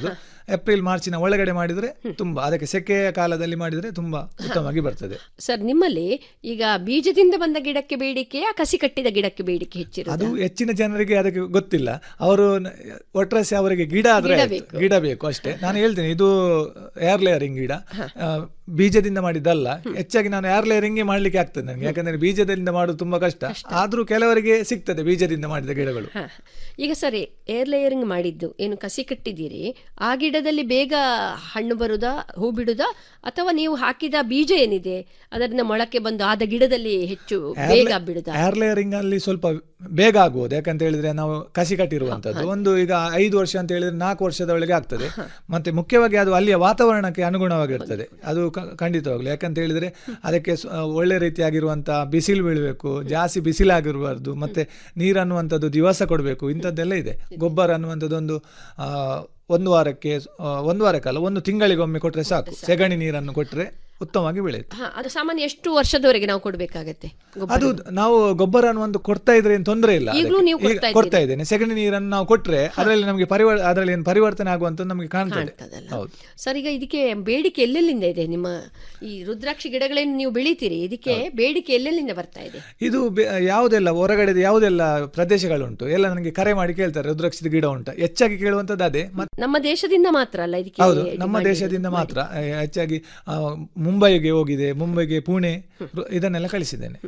ಏಪ್ರಿಲ್ ಮಾರ್ಚಿನ ಒಳಗಡೆ ಮಾಡಿದ್ರೆ ತುಂಬಾ ಅದಕ್ಕೆ ಸೆಕೆಯ ಕಾಲದಲ್ಲಿ ಮಾಡಿದ್ರೆ ತುಂಬಾ ಉತ್ತಮವಾಗಿ ಬರ್ತದೆ ಸರ್ ನಿಮ್ಮಲ್ಲಿ ಈಗ ಬೀಜದಿಂದ ಬಂದ ಗಿಡಕ್ಕೆ ಬೇಡಿಕೆಯಾ ಕಸಿ ಕಟ್ಟಿದ ಗಿಡಕ್ಕೆ ಬೇಡಿಕೆ ಹೆಚ್ಚಿರೋದು ಅದು ಹೆಚ್ಚಿನ ಜನರಿಗೆ ಅದಕ್ಕೆ ಗೊತ್ತಿಲ್ಲ ಅವರು ನ- ಒಟ್ರಾಸಿ ಅವರಿಗೆ ಗಿಡ ಆದ್ರೆ ಗಿಡ ಆಯ್ತು. ಬೇಕು. ಗಿಡ ಬೇಕು ಅಷ್ಟೇ ನಾನು ಹೇಳ್ತೀನಿ ಇದು ಏರ್ ಲೇಯರಿಂಗ್ ಗಿಡ ಆ, ಬೀಜದಿಂದ ಮಾಡಿದ್ದಲ್ಲ ಹೆಚ್ಚಾಗಿ ನಾನು ಏರ್ ಲೇಯರಿಂಗ್ ಮಾಡ್ಲಿಕ್ಕೆ ಆಗ್ತದೆ ನನಗೆ ಯಾಕಂದ್ರೆ ಬೀಜದಿಂದ ಮಾಡೋದು ತುಂಬಾ ಕಷ್ಟ ಆದ್ರೂ ಕೆಲವರಿಗೆ ಸಿಗ್ತದೆ ಬೀಜದಿಂದ ಮಾಡಿದ ಗಿಡಗಳು ಹ. ಈಗ ಸರಿ ಏರ್ ಲೇಯರಿಂಗ್ ಮಾಡಿದ್ದು ಏನು ಕಸಿ ಕಟ್ಟಿದ್ದೀರಿ ಆ ಗಿಡದಲ್ಲಿ ಬೇಗ ಹಣ್ಣು ಬರುದಾ ಹೂ ಬಿಡುದಾ ಅಥವಾ ನೀವು ಹಾಕಿದ ಬೀಜ ಏನಿದೆ ಅದರಿಂದ ಮೊಳಕೆ ಬಂದು ಆದ ಗಿಡದಲ್ಲಿ ಹೆಚ್ಚು ಬೇಗ ಬಿಡುದಾ ಏರ್ ಲೇಯರಿಂಗ್ ಅಲ್ಲಿ ಸ್ವಲ್ಪ ಬೇಗ ಆಗ್ಬೋದು ಯಾಕಂತ ಹೇಳಿದ್ರೆ ನಾವು ಕಸಿ ಕಟ್ಟಿರುವಂತದ್ದು ಒಂದು ಈಗ ಐದು ವರ್ಷ ಅಂತ ಹೇಳಿದ್ರೆ ನಾಲ್ಕು ವರ್ಷದ ಒಳಗೆ ಆಗ್ತದೆ ಮತ್ತೆ ಮುಖ್ಯವಾಗಿ ಅದು ಅಲ್ಲಿಯ ವಾತಾವರಣಕ್ಕೆ ಅನುಗುಣವಾಗಿರ್ತದೆ ಅದು ಕ- ಖಂಡಿತವಾಗ್ಲು ಯಾಕಂತ ಹೇಳಿದ್ರೆ ಅದಕ್ಕೆ ಸ- ಒಳ್ಳೆ ರೀತಿಯಾಗಿರುವಂತಹ ಬಿಸಿಲು ಬೀಳಬೇಕು ಜಾಸ್ತಿ ಬಿಸಿಲಾಗಿರಬಾರ್ದು ಮತ್ತೆ ನೀರು ಅನ್ನುವಂಥದ್ದು ದಿವಸ ಕೊಡಬೇಕು ಇಂಥದ್ದೆಲ್ಲ ಇದೆ ಗೊಬ್ಬರ ಅನ್ನುವಂಥದ್ದು ಒಂದು ಆ, ಒಂದು ವಾರಕ್ಕೆ ಆ, ಒಂದು ವಾರಕ್ಕಲ್ಲ ಒಂದು ತಿಂಗಳಿಗೊಮ್ಮೆ ಕೊಟ್ರೆ ಸಾಕು ಸೆಗಣಿ ನೀರನ್ನು ಕೊಟ್ರೆ ಉತ್ತಮವಾಗಿ ಬೆಳೆಯುತ್ತೆ ಹ, ಅದು ಸಾಮಾನ್ಯ ಎಷ್ಟು ವರ್ಷದವರೆಗೆ ನಾವು ಕೊಡ್ಬೇಕಾಗತ್ತೆ ಗೊಬ್ಬರ? ಅದು ನಾವು ಗೊಬ್ಬರ ಅನ್ನುವಂತ ಕೊಡ್ತಾ ಇದ್ರೆ ಏನು ತೊಂದರೆ ಇಲ್ಲ ಈಗ್ಲೂ ಅದಕ್ಕೆ. ನೀವು ಈಗ ಕೊಡ್ತಾ ಕೊಡ್ತಾ ಇದ್ದೇನೆ ಸೆಗಣಿ ನೀರನ್ನು ನಾವು ಕೊಟ್ರೆ ಅದರಲ್ಲಿ ನಮಗೆ ಪರಿವರ್ ಅದರಲ್ಲಿ ಏನು ಪರಿವರ್ತನೆ ಆಗುವಂತ ನಮಗೆ ಕಾಣ್ತದೆ ಕಾಣ್ತದಲ್ಲ ಹೌದು ಸರ್ ಈಗ ಇದಕ್ಕೆ ಬೇಡಿಕೆ ಎಲ್ಲೆಲ್ಲಿಂದ ಇದೆ ನಿಮ್ಮ ಈ ರುದ್ರಾಕ್ಷಿ ಗಿಡಗಳನ್ನು ನೀವು ಬೆಳಿತೀರಿ ಇದಕ್ಕೆ ಬೇಡಿಕೆ ಎಲ್ಲೆಲ್ಲಿಂದ ಬರ್ತಾ ಇದೆ ಇದು ಬೆ- ಯಾವುದೆಲ್ಲ ಹೊರಗಡೆ ಯಾವುದೆಲ್ಲ ಪ್ರದೇಶಗಳುಂಟು ಎಲ್ಲ ನನಗೆ ಕರೆ ಮಾಡಿ ಕೇಳ್ತಾರೆ ರುದ್ರಾಕ್ಷದ ಗಿಡ ಉಂಟು ಹೆಚ್ಚಾಗಿ ಕೇಳುವಂತದ್ದು ಅದೇ ಮತ್ತೆ ನಮ್ಮ ದೇಶದಿಂದ ಮಾತ್ರ ಅಲ್ಲ ಇದಕ್ಕೆ ಹೌದು ಇದು ನಮ್ಮ ಮಾಡಿರೋದು. ದೇಶದಿಂದ ಮಾತ್ರ ಆ, ಹೆಚ್ಚಾಗಿ ಆ, ಮುಂಬೈಗೆ ಹೋಗಿದೆ ಮುಂಬೈಗೆ ಪುಣೆ ರು- ಇದನ್ನೆಲ್ಲ ಕಳಿಸಿದ್ದೇನೆ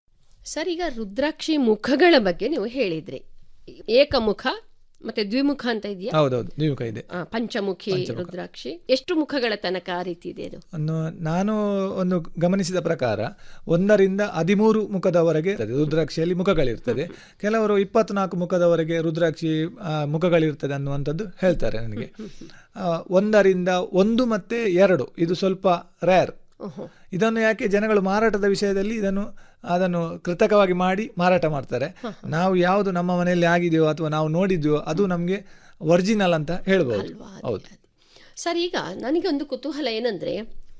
ಸರ್ ಈಗ ರುದ್ರಾಕ್ಷಿ ಮುಖಗಳ ಬಗ್ಗೆ ನೀವು ಹೇಳಿದ್ರಿ ಏಕಮುಖ ಮತ್ತೆ ದ್ವಿಮುಖ ಅಂತ ಇದೆಯಾ ಹೌದೌದು ನೀವು ಕೈ ಇದೆ ಆ, ಪಂಚಮುಖಿ ರುದ್ರಾಕ್ಷಿ ಎಷ್ಟು ಮುಖಗಳ ತನಕ ಆ ರೀತಿ ಇದೆ ಅದು ಒಂದು ನಾನು ಒಂದು ಗಮನಿಸಿದ ಪ್ರಕಾರ ಒಂದರಿಂದ ಹದಿಮೂರು ಮುಖದವರೆಗೆ ಇರ್ತದೆ ರುದ್ರಾಕ್ಷಿಯಲ್ಲಿ ಮುಖಗಳಿರ್ತದೆ ಕೆಲವರು ಇಪ್ಪತ್ನಾಲ್ಕು ಮುಖದವರೆಗೆ ರುದ್ರಾಕ್ಷಿ ಆ, ಮುಖಗಳಿರ್ತದೆ ಅನ್ನುವಂಥದ್ದು ಹೇಳ್ತಾರೆ ನನಗೆ ಆ, ಒಂದರಿಂದ ಒಂದು ಮತ್ತೆ ಎರಡು ಇದು ಸ್ವಲ್ಪ ರೇರ್ ಓಹೋ. ಇದನ್ನು ಯಾಕೆ ಜನಗಳು ಮಾರಾಟದ ವಿಷಯದಲ್ಲಿ ಇದನ್ನು ಅದನ್ನು ಕೃತಕವಾಗಿ ಮಾಡಿ ಮಾರಾಟ ಮಾಡ್ತಾರೆ ನಾವು ಯಾವುದು ನಮ್ಮ ಮನೆಯಲ್ಲಿ ಆಗಿದೆಯೋ ಅಥವಾ ನಾವು ನೋಡಿದ್ಯೋ ಅದು ನಮಗೆ ಒರಿಜಿನಲ್ ಅಂತ ಹೇಳ್ಬೋದು ಅಲ್ವಾ? ಅದೇ, ಹೌದು ಅದೇ. ಸರ್ ಈಗ ನನಗೆ ಒಂದು ಕುತೂಹಲ ಏನಂದ್ರೆ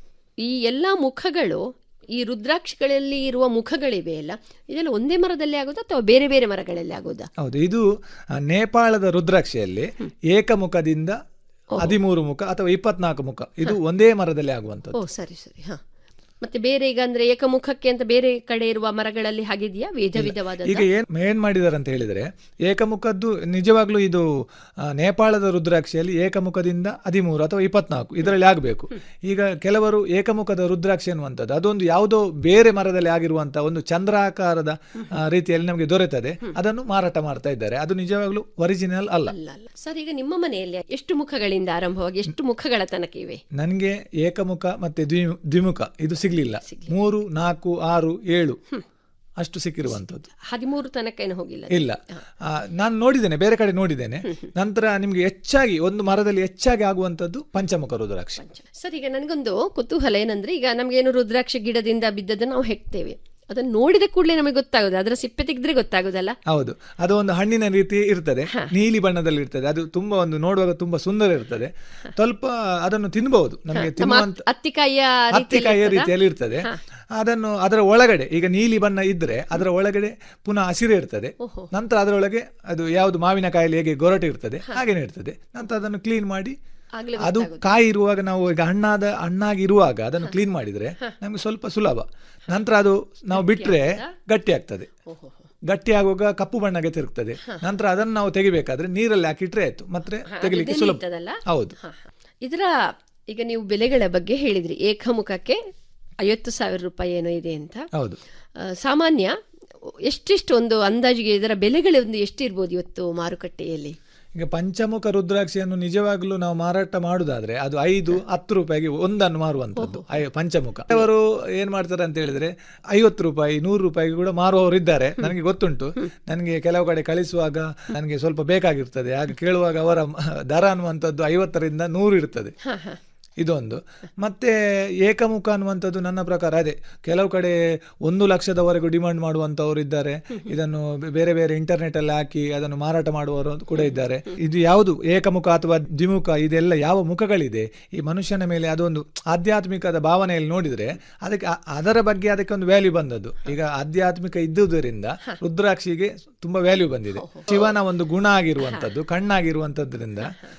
ಈ ಎಲ್ಲ ಮುಖಗಳು ಈ ರುದ್ರಾಕ್ಷಿಗಳಲ್ಲಿ ಇರುವ ಮುಖಗಳಿವೆ ಅಲ್ಲ ಇದೆಲ್ಲ ಒಂದೇ ಮರದಲ್ಲಿ ಆಗೋದಾ ಅಥವಾ ಬೇರೆ ಬೇರೆ ಮರಗಳಲ್ಲಿ ಆಗೋದಾ ಹೌದು ಇದು ಆ, ನೇಪಾಳದ ರುದ್ರಾಕ್ಷಿಯಲ್ಲಿ ಏಕಮುಖದಿಂದ ಹದಿಮೂರು ಮುಖ ಅಥವಾ ಇಪ್ಪತ್ನಾಲ್ಕು ಮುಖ ಇದು ಒಂದೇ ಮರದಲ್ಲಿ ಆಗುವಂಥದ್ದು ಓ ಸರಿ ಸರಿ ಹಾ ಮತ್ತೆ ಬೇರೆ ಈಗ ಅಂದ್ರೆ ಏಕಮುಖಕ್ಕೆ ಅಂತ ಬೇರೆ ಕಡೆ ಇರುವ ಮರಗಳಲ್ಲಿ ಹಾಗಿದೆಯಾ ವಿಧ ವಿಧವಾದ ಈಗ ಏನ್ ಏನ್ ಮಾಡಿದಾರೆ ಅಂತ ಹೇಳಿದ್ರೆ ಏಕಮುಖದ್ದು ನಿಜವಾಗ್ಲೂ ಇದು ಆ, ನೇಪಾಳದ ರುದ್ರಾಕ್ಷಿಯಲ್ಲಿ ಏಕಮುಖದಿಂದ ಹದಿಮೂರು ಅಥವಾ ಇಪ್ಪತ್ನಾಲ್ಕು ಇದರಲ್ಲಿ ಆಗಬೇಕು ಈಗ ಕೆಲವರು ಏಕಮುಖದ ರುದ್ರಾಕ್ಷಿ ಅನ್ನುವಂಥದ್ದು ಅದೊಂದು ಯಾವುದೋ ಬೇರೆ ಮರದಲ್ಲಿ ಆಗಿರುವಂತ ಒಂದು ಚಂದ್ರಾಕಾರದ ಆ, ರೀತಿಯಲ್ಲಿ ನಮಗೆ ದೊರೆತದೆ ಅದನ್ನು ಮಾರಾಟ ಮಾಡ್ತಾ ಇದ್ದಾರೆ ಅದು ನಿಜವಾಗ್ಲೂ ಒರಿಜಿನಲ್ ಅಲ್ಲ ಅಲ್ಲ ಅಲ್ಲ ಸರ್ ಈಗ ನಿಮ್ಮ ಮನೆಯಲ್ಲಿ ಎಷ್ಟು ಮುಖಗಳಿಂದ ಆರಂಭವಾಗಿ ಎಷ್ಟು ಮುಖಗಳ ತನಕ ಇವೆ ನನಗೆ ಏಕಮುಖ ಮತ್ತೆ ದ್ವಿ ದ್ವಿಮುಖ ಇದು ಸಿಗ್ಲಿಲ್ಲ ಮೂರು ನಾಲ್ಕು ಆರು ಏಳು ಅಷ್ಟು ಸಿಕ್ಕಿರುವಂತದ್ದು ಹದಿಮೂರು ತನಕ ಏನು ಹೋಗಿಲ್ಲ ಇಲ್ಲ ಆ, ನಾನು ನೋಡಿದ್ದೇನೆ ಬೇರೆ ಕಡೆ ನೋಡಿದ್ದೇನೆ ನಂತರ ನಿಮ್ಗೆ ಹೆಚ್ಚಾಗಿ ಒಂದು ಮರದಲ್ಲಿ ಹೆಚ್ಚಾಗಿ ಆಗುವಂತದ್ದು ಪಂಚಮುಖ ರುದ್ರಾಕ್ಷಿ ಸರ್ ಈಗ ನನಗೊಂದು ಕುತೂಹಲ ಏನಂದ್ರೆ ಈಗ ನಮಗೇನು ರುದ್ರಾಕ್ಷಿ ಗಿಡದಿಂದ ಬಿದ್ದದ್ದು ನಾವು ಹೆಕ್ತೇವೆ ಅದನ್ನ ನೋಡಿದ ಕೂಡಲೇ ನಮಗೆ ಗೊತ್ತಾಗೋದು ಅದರ ಸಿಪ್ಪೆ ತೆಗೆದ್ರೆ ಗೊತ್ತಾಗೋದಲ್ಲ ಹೌದು ಅದು ಒಂದು ಹಣ್ಣಿನ ರೀತಿ ಇರ್ತದೆ ನೀಲಿ ಬಣ್ಣದಲ್ಲಿ ಇರ್ತದೆ ಅದು ತುಂಬಾ ಒಂದು ನೋಡುವಾಗ ತುಂಬಾ ಸುಂದರ ಇರ್ತದೆ ಸ್ವಲ್ಪ ಅದನ್ನು ತಿನ್ಬಹುದು ನಮಗೆ ತಿನ್ನುವಂತ ಅತ್ತಿಕಾಯಿಯ ಹತ್ತಿಕಾಯಿಯ ರೀತಿಯಲ್ಲಿ ಇರ್ತದೆ ಅದನ್ನು ಅದರ ಒಳಗಡೆ ಈಗ ನೀಲಿ ಬಣ್ಣ ಇದ್ರೆ ಅದರ ಒಳಗಡೆ ಪುನಃ ಹಸಿರು ಇರ್ತದೆ ನಂತರ ಅದರೊಳಗೆ ಅದು ಯಾವುದು ಮಾವಿನಕಾಯಲ್ಲಿ ಹೇಗೆ ಗೊರಟು ಇರ್ತದೆ ಹಾಗೇನೆ ಇರ್ತದೆ ನಂತರ ಅದನ್ನು ಕ್ಲೀನ್ ಮಾಡಿ ಆಗ್ಲೇ ಅದು ಕಾಯಿ ಇರುವಾಗ ನಾವು ಈಗ ಹಣ್ಣಾದ ಹಣ್ಣಾಗಿ ಇರುವಾಗ ಅದನ್ನು ಕ್ಲೀನ್ ಮಾಡಿದ್ರೆ ನಮ್ಗೆ ಸ್ವಲ್ಪ ಸುಲಭ ನಂತರ ಅದು ನಾವು ಬಿಟ್ರೆ ಗಟ್ಟಿ ಆಗ್ತದೆ ಓಹೋ ಗಟ್ಟಿ ಆಗುವಾಗ ಕಪ್ಪು ಬಣ್ಣಗೆ ತಿರುಗ್ತದೆ ನಂತರ ಅದನ್ನು ನಾವು ತೆಗಿಬೇಕಾದ್ರೆ ನೀರಲ್ಲಿ ಹಾಕಿಟ್ರೆ ಆಯ್ತು ಮತ್ತೆ ತೆಗಿಲಿಕ್ಕೆ ಸುಲಭ ಇರ್ತದಲ್ಲ ಹೌದು ಹ, ಹ. ಇದರ ಈಗ ನೀವು ಬೆಲೆಗಳ ಬಗ್ಗೆ ಹೇಳಿದ್ರಿ ಏಕಮುಖಕ್ಕೆ ಐವತ್ತು ಸಾವಿರ ರೂಪಾಯಿ ಏನೋ ಇದೆ ಅಂತ ಹೌದು ಆ, ಸಾಮಾನ್ಯ ಎಷ್ಟೆಷ್ಟು ಒಂದು ಅಂದಾಜಿಗೆ ಇದರ ಬೆಲೆಗಳು ಒಂದು ಎಷ್ಟಿರ್ಬೋದು ಇವತ್ತು ಮಾರುಕಟ್ಟೆಯಲ್ಲಿ ಈಗ ಪಂಚಮುಖ ರುದ್ರಾಕ್ಷಿಯನ್ನು ನಿಜವಾಗ್ಲೂ ನಾವು ಮಾರಾಟ ಮಾಡುದಾದ್ರೆ ಅದು ಐದು ಹತ್ತು ರೂಪಾಯಿಗೆ ಒಂದನ್ನು ಮಾರುವಂತದ್ದು ಐ- ಪಂಚಮುಖ ಅವರು ಏನ್ ಮಾಡ್ತಾರೆ ಅಂತ ಹೇಳಿದ್ರೆ ಐವತ್ತು ರೂಪಾಯಿ ನೂರು ರೂಪಾಯಿಗೆ ಕೂಡ ಮಾರುವವರು ಇದ್ದಾರೆ ನನಗೆ ಗೊತ್ತುಂಟು ನನಗೆ ಕೆಲವು ಕಡೆ ಕಳಿಸುವಾಗ ನನಗೆ ಸ್ವಲ್ಪ ಬೇಕಾಗಿರ್ತದೆ ಆಗ ಕೇಳುವಾಗ ಅವರ ಮ- ದರ ಅನ್ನುವಂಥದ್ದು ಐವತ್ತರಿಂದ ನೂರು ಇರ್ತದೆ ಹ, ಹ. ಇದೊಂದು ಮತ್ತೆ ಏಕಮುಖ ಅನ್ನುವಂಥದ್ದು ನನ್ನ ಪ್ರಕಾರ ಅದೇ ಕೆಲವು ಕಡೆ ಒಂದು ಲಕ್ಷದವರೆಗೂ ಡಿಮಾಂಡ್ ಮಾಡುವಂತವರು ಇದ್ದಾರೆ ಇದನ್ನು ಬೆ- ಬೇರೆ ಬೇರೆ ಇಂಟರ್ನೆಟ್ ಅಲ್ಲಿ ಹಾಕಿ ಅದನ್ನು ಮಾರಾಟ ಮಾಡುವವರು ಕೂಡ ಇದ್ದಾರೆ ಇದು ಯಾವುದು ಏಕಮುಖ ಅಥವಾ ದ್ವಿಮುಖ ಇದೆಲ್ಲ ಯಾವ ಮುಖಗಳಿದೆ ಈ ಮನುಷ್ಯನ ಮೇಲೆ ಅದೊಂದು ಆಧ್ಯಾತ್ಮಿಕದ ಭಾವನೆಯಲ್ಲಿ ನೋಡಿದ್ರೆ ಅದಕ್ಕೆ ಅ- ಅದರ ಬಗ್ಗೆ ಅದಕ್ಕೆ ಒಂದು ವ್ಯಾಲ್ಯೂ ಬಂದದ್ದು ಈಗ ಆಧ್ಯಾತ್ಮಿಕ ಇದ್ದುದರಿಂದ ರುದ್ರಾಕ್ಷಿಗೆ ತುಂಬಾ ವ್ಯಾಲ್ಯೂ ಬಂದಿದೆ ಶಿವನ ಒಂದು ಗುಣ ಆಗಿರುವಂತದ್ದು ಕಣ್ಣಾಗಿರುವಂತದ್ರಿಂದ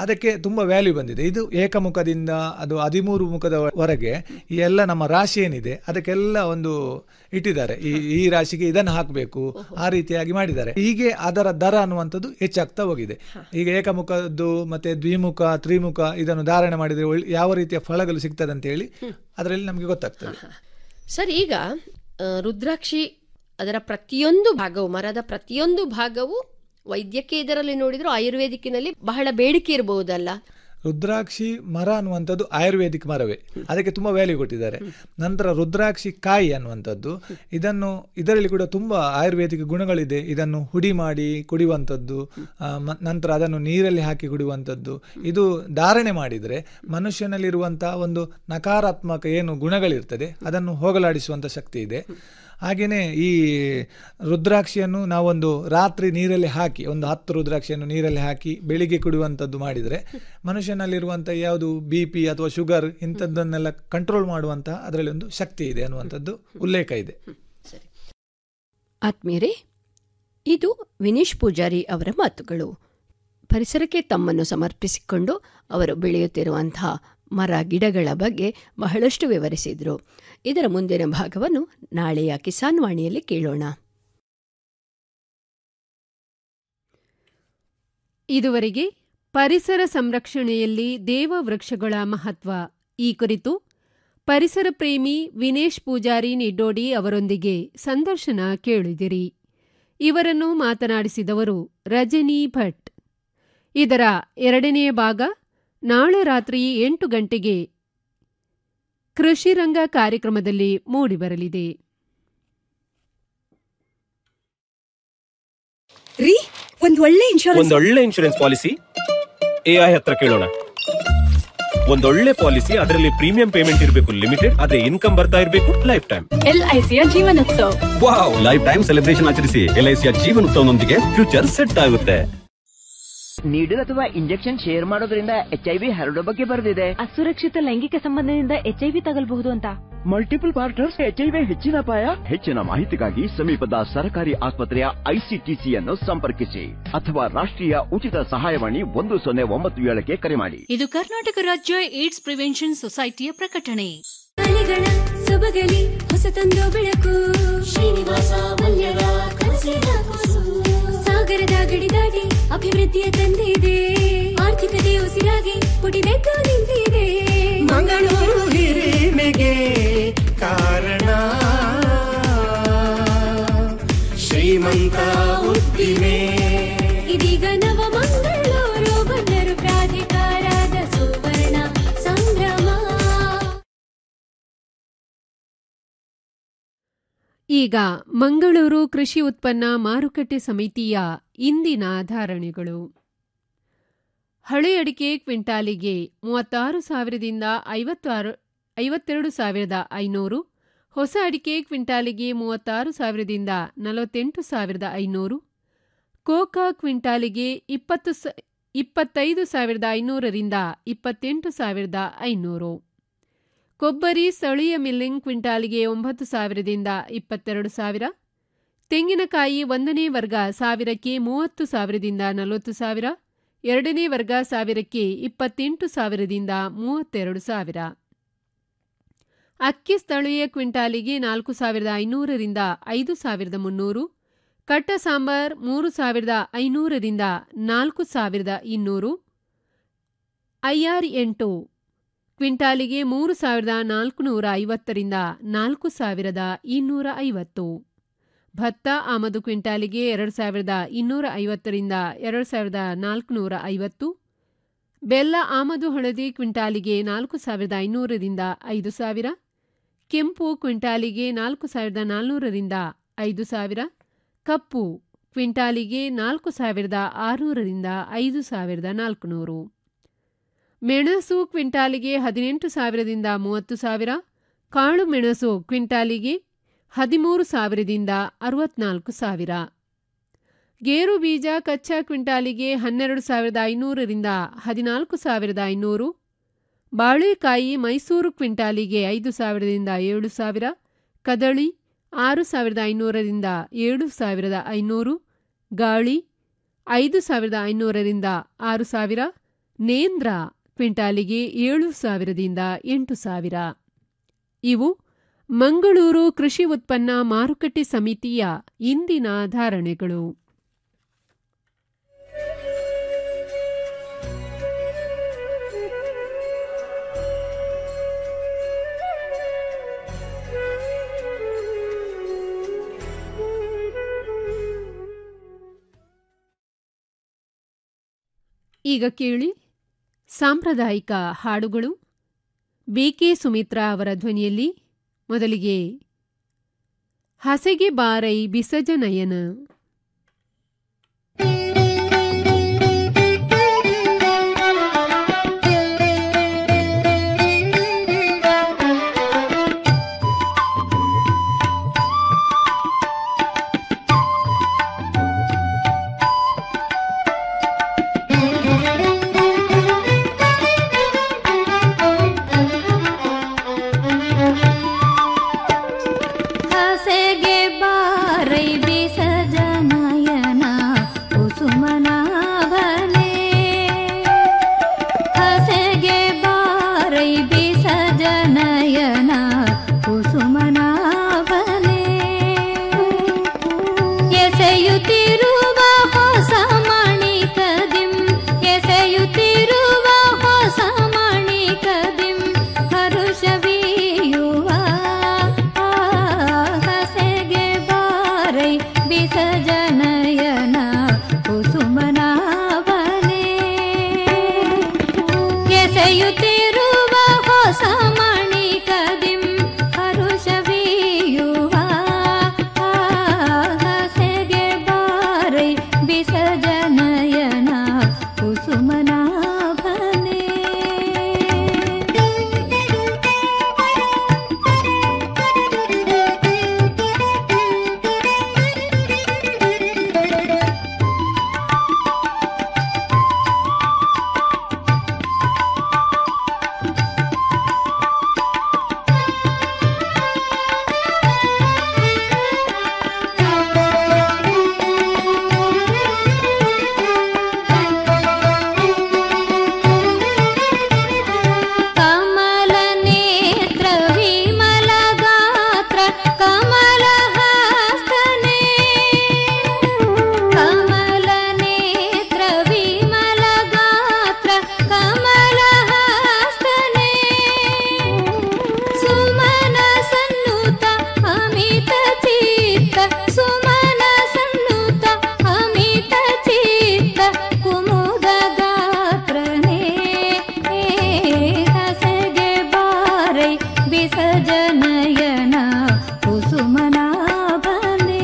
ಅದಕ್ಕೆ ತುಂಬ ವ್ಯಾಲ್ಯೂ ಬಂದಿದೆ ಇದು ಏಕಮುಖದಿಂದ ಅದು ಹದಿಮೂರು ಮುಖದವರೆಗೆ ಈ ಎಲ್ಲ ನಮ್ಮ ರಾಶಿ ಏನಿದೆ ಅದಕ್ಕೆಲ್ಲ ಒಂದು ಇಟ್ಟಿದ್ದಾರೆ ಈ ಈ ರಾಶಿಗೆ ಇದನ್ನು ಹಾಕಬೇಕು ಆ ರೀತಿಯಾಗಿ ಮಾಡಿದ್ದಾರೆ ಹೀಗೆ ಅದರ ದರ ಅನ್ನುವಂಥದ್ದು ಹೆಚ್ಚಾಗ್ತಾ ಹೋಗಿದೆ ಈಗ ಏಕಮುಖದ್ದು ಮತ್ತೆ ದ್ವಿಮುಖ ತ್ರಿಮುಖ ಇದನ್ನು ಧಾರಣೆ ಮಾಡಿದರೆ ಒಳ್ಳೆ ಯಾವ ರೀತಿಯ ಫಲಗಳು ಸಿಗ್ತದೆ ಅಂತ ಹೇಳಿ ಅದರಲ್ಲಿ ನಮಗೆ ಗೊತ್ತಾಗ್ತದೆ ಸರ್ ಈಗ ಆ, ರುದ್ರಾಕ್ಷಿ ಅದರ ಪ್ರತಿಯೊಂದು ಭಾಗವು ಮರದ ಪ್ರತಿಯೊಂದು ಭಾಗವು ವೈದ್ಯಕೀಯ ಇದರಲ್ಲಿ ನೋಡಿದ್ರು ಆಯುರ್ವೇದಿಕ್ಕಿನಲ್ಲಿ ಬಹಳ ಬೇಡಿಕೆ ಇರಬಹುದಲ್ಲ ರುದ್ರಾಕ್ಷಿ ಮರ ಅನ್ನುವಂಥದ್ದು ಆಯುರ್ವೇದಿಕ್ ಮರವೇ ಅದಕ್ಕೆ ತುಂಬ ವ್ಯಾಲ್ಯೂ ಕೊಟ್ಟಿದ್ದಾರೆ ನಂತರ ರುದ್ರಾಕ್ಷಿ ಕಾಯಿ ಅನ್ನುವಂಥದ್ದು ಇದನ್ನು ಇದರಲ್ಲಿ ಕೂಡ ತುಂಬ ಆಯುರ್ವೇದಿಕ್ ಗುಣಗಳಿದೆ ಇದನ್ನು ಹುಡಿ ಮಾಡಿ ಕುಡಿಯುವಂಥದ್ದು ಆ, ಮ- ನಂತರ ಅದನ್ನು ನೀರಲ್ಲಿ ಹಾಕಿ ಕುಡಿಯುವಂಥದ್ದು ಇದು ಧಾರಣೆ ಮಾಡಿದರೆ ಮನುಷ್ಯನಲ್ಲಿರುವಂತಹ ಒಂದು ನಕಾರಾತ್ಮಕ ಏನು ಗುಣಗಳಿರ್ತದೆ ಅದನ್ನು ಹೋಗಲಾಡಿಸುವಂಥ ಶಕ್ತಿ ಇದೆ ಹಾಗೆಯೇ ಈ ರುದ್ರಾಕ್ಷಿಯನ್ನು ನಾವೊಂದು ರಾತ್ರಿ ನೀರಲ್ಲಿ ಹಾಕಿ ಒಂದು ಹತ್ತು ರುದ್ರಾಕ್ಷಿಯನ್ನು ನೀರಲ್ಲಿ ಹಾಕಿ ಬೆಳಿಗ್ಗೆ ಕುಡಿಯುವಂಥದ್ದು ಮಾಡಿದರೆ ಮನುಷ್ಯನಲ್ಲಿರುವಂಥ ಯಾವುದು ಬಿ ಪಿ ಅಥವಾ ಶುಗರ್ ಇಂಥದ್ದನ್ನೆಲ್ಲ ಕಂಟ್ರೋಲ್ ಮಾಡುವಂತಹ ಅದರಲ್ಲಿ ಒಂದು ಶಕ್ತಿ ಇದೆ ಅನ್ನುವಂಥದ್ದು ಉಲ್ಲೇಖ ಇದೆ ಸರಿ ಆತ್ಮೀಯರೇ ಇದು ವಿನೀಶ್ ಪೂಜಾರಿ ಅವರ ಮಾತುಗಳು ಪರಿಸರಕ್ಕೆ ತಮ್ಮನ್ನು ಸಮರ್ಪಿಸಿಕೊಂಡು ಅವರು ಬೆಳೆಯುತ್ತಿರುವಂತಹ ಮರ ಗಿಡಗಳ ಬಗ್ಗೆ ಬಹಳಷ್ಟು ವಿವರಿಸಿದರು ಇದರ ಮುಂದಿನ ಭಾಗವನ್ನು ನಾಳೆಯ ಕಿಸಾನ್ ವಾಣಿಯಲ್ಲಿ ಕೇಳೋಣ ಇದುವರೆಗೆ ಪರಿಸರ ಸಂರಕ್ಷಣೆಯಲ್ಲಿ ದೇವವೃಕ್ಷಗಳ ಮಹತ್ವ ಈ ಕುರಿತು ಪರಿಸರ ಪ್ರೇಮಿ ವಿನೇಶ್ ಪೂಜಾರಿ ನಿಡ್ಡೋಡಿ ಅವರೊಂದಿಗೆ ಸಂದರ್ಶನ ಕೇಳಿದಿರಿ ಇವರನ್ನು ಮಾತನಾಡಿಸಿದವರು ರಜನಿ ಭಟ್ ಇದರ ಎರಡನೆಯ ಭಾಗ ನಾಳೆ ರಾತ್ರಿ ಎಂಟು ಗಂಟೆಗೆ ಕೃಷಿರಂಗ ಕಾರ್ಯಕ್ರಮದಲ್ಲಿ ಮೂಡಿಬರಲಿದೆ ರೀ ಒಂದ್ ಒಳ್ಳೆ ಇನ್ಶೂರೆನ್ಸ್ ಒಂದೊಳ್ಳೆ ಇನ್ಶೂರೆನ್ಸ್ ಪಾಲಿಸಿ ಎಐ ಹತ್ರ ಕೇಳೋಣ ಒಂದೊಳ್ಳೆ ಪಾಲಿಸಿ ಅದರಲ್ಲಿ ಪ್ರೀಮಿಯಂ ಪೇಮೆಂಟ್ ಇರಬೇಕು ಲಿಮಿಟೆಡ್ ಅದೇ ಇನ್ಕಮ್ ಬರ್ತಾ ಇರಬೇಕು ಲೈಫ್ ಟೈಮ್ ಎಲ್ಐಸಿಯ Jeevan Utsav wow life time celebration ಆಚರಿಸಿ ಎಲ್ಐಸಿಯ ಜೀವನೋತ್ಸವನೊಂದಿಗೆ ಫ್ಯೂಚರ್ ಸೆಟ್ ಆಗುತ್ತೆ ನೀಡಲ್ ಅಥವಾ ಇಂಜೆಕ್ಷನ್ ಶೇರ್ ಮಾಡೋದ್ರಿಂದ ಎಚ್ ಐ ವಿ ಹರಡೋ ಬಗ್ಗೆ ಬರೆದಿದೆ ಅಸುರಕ್ಷಿತ ಲೈಂಗಿಕ ಸಂಬಂಧದಿಂದ ಎಚ್ಐವಿ ತಗಲ್ಬಹುದು ಅಂತ multiple partners H I V ಹೆಚ್ಚಿನ ಅಪಾಯ ಹೆಚ್ಚಿನ ಮಾಹಿತಿಗಾಗಿ ಸಮೀಪದ ಸರ್ಕಾರಿ ಆಸ್ಪತ್ರೆಯ ಐಸಿಟಿಸಿಯನ್ನು ಸಂಪರ್ಕಿಸಿ ಅಥವಾ ರಾಷ್ಟ್ರೀಯ ಉಚಿತ ಸಹಾಯವಾಣಿ ಒಂದು ಸೊನ್ನೆ ಒಂಬತ್ತು ಏಳಕ್ಕೆ ಕರೆ ಮಾಡಿ ಇದು ಕರ್ನಾಟಕ ರಾಜ್ಯ ಏಡ್ಸ್ ಪ್ರಿವೆನ್ಷನ್ ಸೊಸೈಟಿಯ ಪ್ರಕಟಣೆ ಅಲೆಗಳ ಸೊಬಗಲಿ ಹೊಸತೊಂದು ಬೆಳಕು ಶ್ರೀನಿವಾಸ ಮಲ್ಯರ ಕನಸಿನ ಕೂಸು ಸಾಗರದ ಗಡಿ ದಾಟಿ ಅಭಿವೃದ್ಧಿಯ ತಂದಿದೆ ಆರ್ಥಿಕತೆ ಉಸಿರಾಗಿ ಪುಟಿದೆದ್ದು ನಿಂತಿದೆ ಮಂಗಳೂರು ಹಿರಿಮೆಗೆ ಕಾರಣ ಶ್ರೀಮಂತ ಉದ್ದಿಮೆ ಇದೀಗ ನವ ಮಂಗಳೂರು ಬಂದರು ಪ್ರಾಧಿಕಾರದ ಸುವರ್ಣ ಸಂಭ್ರಮ ಈಗ ಮಂಗಳೂರು ಕೃಷಿ ಉತ್ಪನ್ನ ಮಾರುಕಟ್ಟೆ ಸಮಿತಿಯ ಇಂದಿನ ಧಾರಣೆಗಳು ಹಳೆ ಅಡಿಕೆ ಕ್ವಿಂಟಾಲಿಗೆ ಮೂವತ್ತಾರು ಸಾವಿರದಿಂದ ಐವತ್ತಾರು ಐವತ್ತೆರಡು ಸಾವಿರದ ಐನೂರು ಹೊಸ ಅಡಿಕೆ ಕ್ವಿಂಟಾಲಿಗೆ ಮೂವತ್ತಾರು ಸಾವಿರದಿಂದ ನಲವತ್ತೆಂಟು ಸಾವಿರದ ಐನೂರು ಕೋಕಾ ಕ್ವಿಂಟಾಲಿಗೆ ಇಪ್ಪತ್ತು ಸ ಇಪ್ಪತ್ತೈದು ಸಾವಿರದ ಐನೂರರಿಂದ ಇಪ್ಪತ್ತೆಂಟು ಸಾವಿರದ ಐನೂರು ಕೊಬ್ಬರಿ ಸ್ಥಳೀಯ ಮಿಲ್ಲಿಂಗ್ ಕ್ವಿಂಟಾಲಿಗೆ ಒಂಬತ್ತು ಸಾವಿರದಿಂದ ಇಪ್ಪತ್ತೆರಡು ಸಾವಿರ ತೆಂಗಿನಕಾಯಿ ಒಂದನೇ ವರ್ಗ ಸಾವಿರಕ್ಕೆ ಮೂವತ್ತು ಸಾವಿರದಿಂದ ನಲವತ್ತು ಸಾವಿರ ಎರಡನೇ ವರ್ಗ ಸಾವಿರಕ್ಕೆ ಇಪ್ಪತ್ತೆಂಟು ಸಾವಿರದಿಂದ ಮೂವತ್ತೆರಡು ಸಾವಿರ ಅಕ್ಕಿ ಸ್ಥಳೀಯ ಕ್ವಿಂಟಾಲಿಗೆ ನಾಲ್ಕು ಸಾವಿರದ ಐನೂರರಿಂದ ಐದು ಸಾವಿರದ ಮುನ್ನೂರು ಕಟ್ಟ ಸಾಂಬಾರ್ ಮೂರು ಸಾವಿರದ ಐನೂರರಿಂದ ನಾಲ್ಕು ಸಾವಿರದ ಇನ್ನೂರು ಐಆರ್ ಎಂಟು ಕ್ವಿಂಟಾಲಿಗೆ ಮೂರು ಸಾವಿರದ ನಾಲ್ಕುನೂರ ಐವತ್ತರಿಂದ ನಾಲ್ಕು ಸಾವಿರದ ಇನ್ನೂರ ಐವತ್ತು ಭತ್ತ ಆಮದು ಕ್ವಿಂಟಾಲಿಗೆ ಎರಡು ಸಾವಿರದ ಇನ್ನೂರ ಐವತ್ತರಿಂದ ಎರಡು ಸಾವಿರದ ನಾಲ್ಕುನೂರ ಐವತ್ತು ಬೆಲ್ಲ ಆಮದು ಹಳದಿ ಕ್ವಿಂಟಾಲಿಗೆ ನಾಲ್ಕು ಸಾವಿರದ ಐನೂರರಿಂದ ಐದು ಸಾವಿರ ಕೆಂಪು ಕ್ವಿಂಟಾಲಿಗೆ ನಾಲ್ಕು ಸಾವಿರದ ನಾಲ್ನೂರರಿಂದ ಐದು ಸಾವಿರ ಕಪ್ಪು ಕ್ವಿಂಟಾಲಿಗೆ ನಾಲ್ಕು ಸಾವಿರದ ಆರುನೂರರಿಂದ ಐದು ಸಾವಿರದ ನಾಲ್ಕುನೂರು ಮೆಣಸು ಕ್ವಿಂಟಾಲಿಗೆ ಹದಿನೆಂಟು ಸಾವಿರದಿಂದ ಮೂವತ್ತು ಸಾವಿರ ಕಾಳು ಮೆಣಸು ಕ್ವಿಂಟಾಲಿಗೆ ಹದಿಮೂರು ಸಾವಿರದಿಂದ ಅರವತ್ನಾಲ್ಕು ಸಾವಿರ ಗೇರು ಬೀಜ ಕಚ್ಚಾ ಕ್ವಿಂಟಾಲಿಗೆ ಹನ್ನೆರಡು ಸಾವಿರದ ಐನೂರರಿಂದ ಹದಿನಾಲ್ಕು ಸಾವಿರದ ಐನೂರು ಬಾಳೆಕಾಯಿ ಮೈಸೂರು ಕ್ವಿಂಟಾಲಿಗೆ ಐದು ಸಾವಿರದಿಂದ ಏಳು ಸಾವಿರ ಕದಳಿ ಆರು ಸಾವಿರದ ಐನೂರರಿಂದ ಏಳು ಸಾವಿರದ ಐನೂರು ಗಾಳಿ ಐದು ಸಾವಿರದ ಐನೂರರಿಂದ ಆರು ಸಾವಿರ ನೇಂದ್ರ ಕ್ವಿಂಟಾಲಿಗೆ ಏಳು ಸಾವಿರದಿಂದ ಎಂಟು ಸಾವಿರ ಇವು ಮಂಗಳೂರು ಕೃಷಿ ಉತ್ಪನ್ನ ಮಾರುಕಟ್ಟೆ ಸಮಿತಿಯ ಇಂದಿನ ಧಾರಣೆಗಳು ಈಗ ಕೇಳಿ ಸಾಂಪ್ರದಾಯಿಕ ಹಾಡುಗಳು ಬೇಕೆ ಸುಮಿತ್ರಾ ಅವರ ಧ್ವನಿಯಲ್ಲಿ ಮೊದಲಿಗೆ ಹಸೆಗೆ ಬಾರೈ ಬಿಸಜನಯನ ಹಸೆಗೆ ಬಾರೈ ಬಿಸಜನಯನ ಕುಸುಮನಾಭನೆ ಹಸೆಗೆ ಬಾರೈ ಬಿಸಜನಯನ ಕುಸುಮನಾಭನೆ ಎಸೆಯುತ್ತಿರುವ ಹೊಸ ಮಣಿಕದಿಂ ಎಸೆಯುತ್ತಿರುವ ಹೊಸ ಮಣಿಕದಿಂ ಹರುಷವೀಯುವ ಹಸೆಗೆ ಬಾರೈ ಬಿಸಜನಯನ ಕುಸುಮನಾಭನೆ ಎಸೆಯುತ್ತಿರುವ ಹೊಸ ಮಣಿಕದಿಂ ಹರುಷವೀಯುವ ಹಸೆಗೆ ಬಾರೈ ಬಿಸಜನಯನ ಕುಸುಮನಾಭನೆ ಕಮಲ ನೇತ್ರ ವಿಮಲ ಗಾತ್ರ ಕಮಲ ಹಸ್ತನೆ ಕಮಲ ನೇತ್ರ ವಿಮಲ ಗಾತ್ರ ಕಮಲ ಹಸ್ತನೆ ಸುಮನ ಸನ್ನುತ ಅಮಿತ ಚಿತ್ತ ಸುಮನ ಸನ್ನುತ ಅಮಿತ ಚಿತ್ತ ಕುಮುದ ಗಾತ್ರನೇ ಹಸಗೆ ಬಾರೈ ಬಿಸಜನಯನ ಕುಸುಮನಾಭನೆ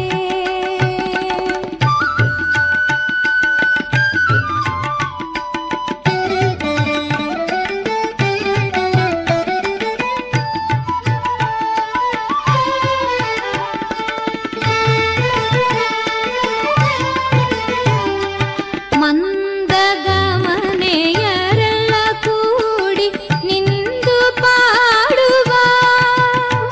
ಮಂದಗಮನೆಯರೆಲ್ಲ ಕೂಡಿ ನಿಂದು ಪಾಡುವ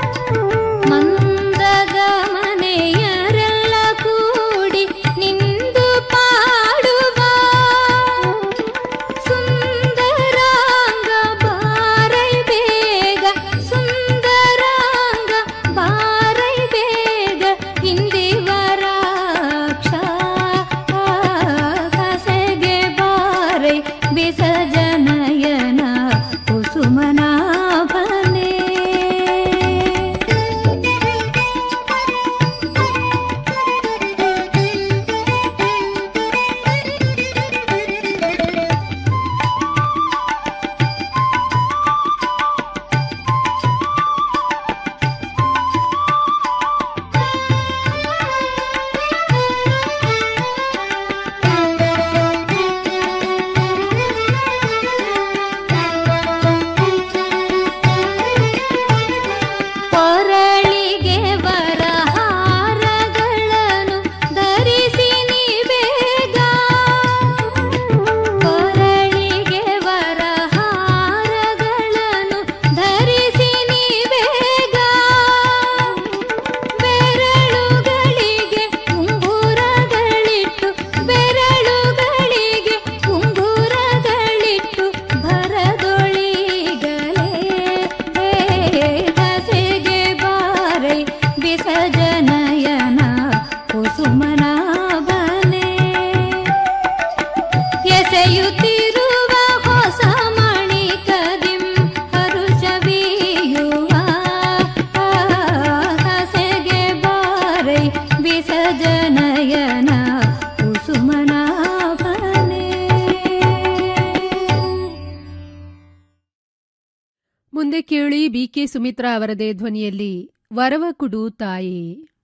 ಬಿಕೆ ಸುಮಿತ್ರಾ ಅವರದೇ ಧ್ವನಿಯಲ್ಲಿ ವರವ ಕುಡು ತಾಯಿ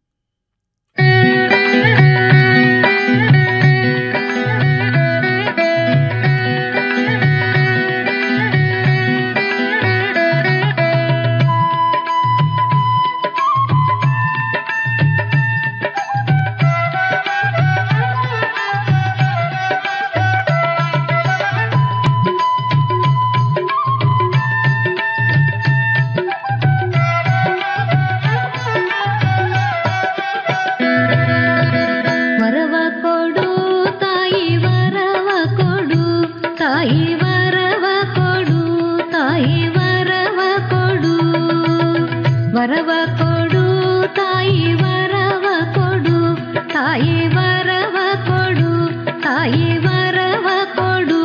ವರವ ಕೊಡು ತಾಯಿ ವರವ ಕೊಡು ತಾಯಿ ವರವ ಕೊಡು ತಾಯಿ ವರವ ಕೊಡು ವರವ ಕೊಡು ತಾಯಿ ವರವ ಕೊಡು ತಾಯಿ ವರವ ಕೊಡು ತಾಯಿ ವರವ ಕೊಡು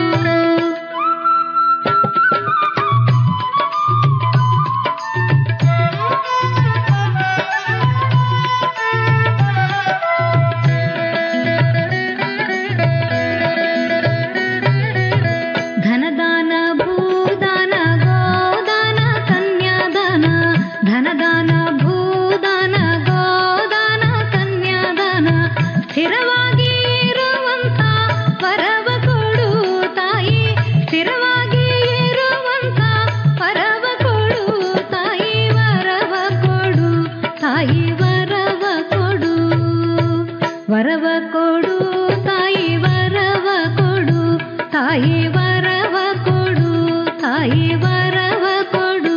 ಧನದಾನ ಭೂದಾನ ಗೋದಾನ ಕನ್ಯಾದಾನ ಧನದಾನ ಭೂದಾನ ಗೋದಾನ ಕನ್ಯಾದಾನ ಸ್ಥಿರವಾಗಿ ಇರುವಂತ ಪರವ ಕೊಡು ತಾಯಿ ಸ್ಥಿರವಾಗಿ ಇರುವಂತ ಪರವ ಕೊಡು ತಾಯಿ ವರವ ಕೊಡು ತಾಯಿ ವರವ ಕೊಡು ವರವ ಕೊಡು ತಾಯಿ ವರವ ಕೊಡು ತಾಯಿ ವರವ ಕೊಡು ತಾಯಿ ವರವ ಕೊಡು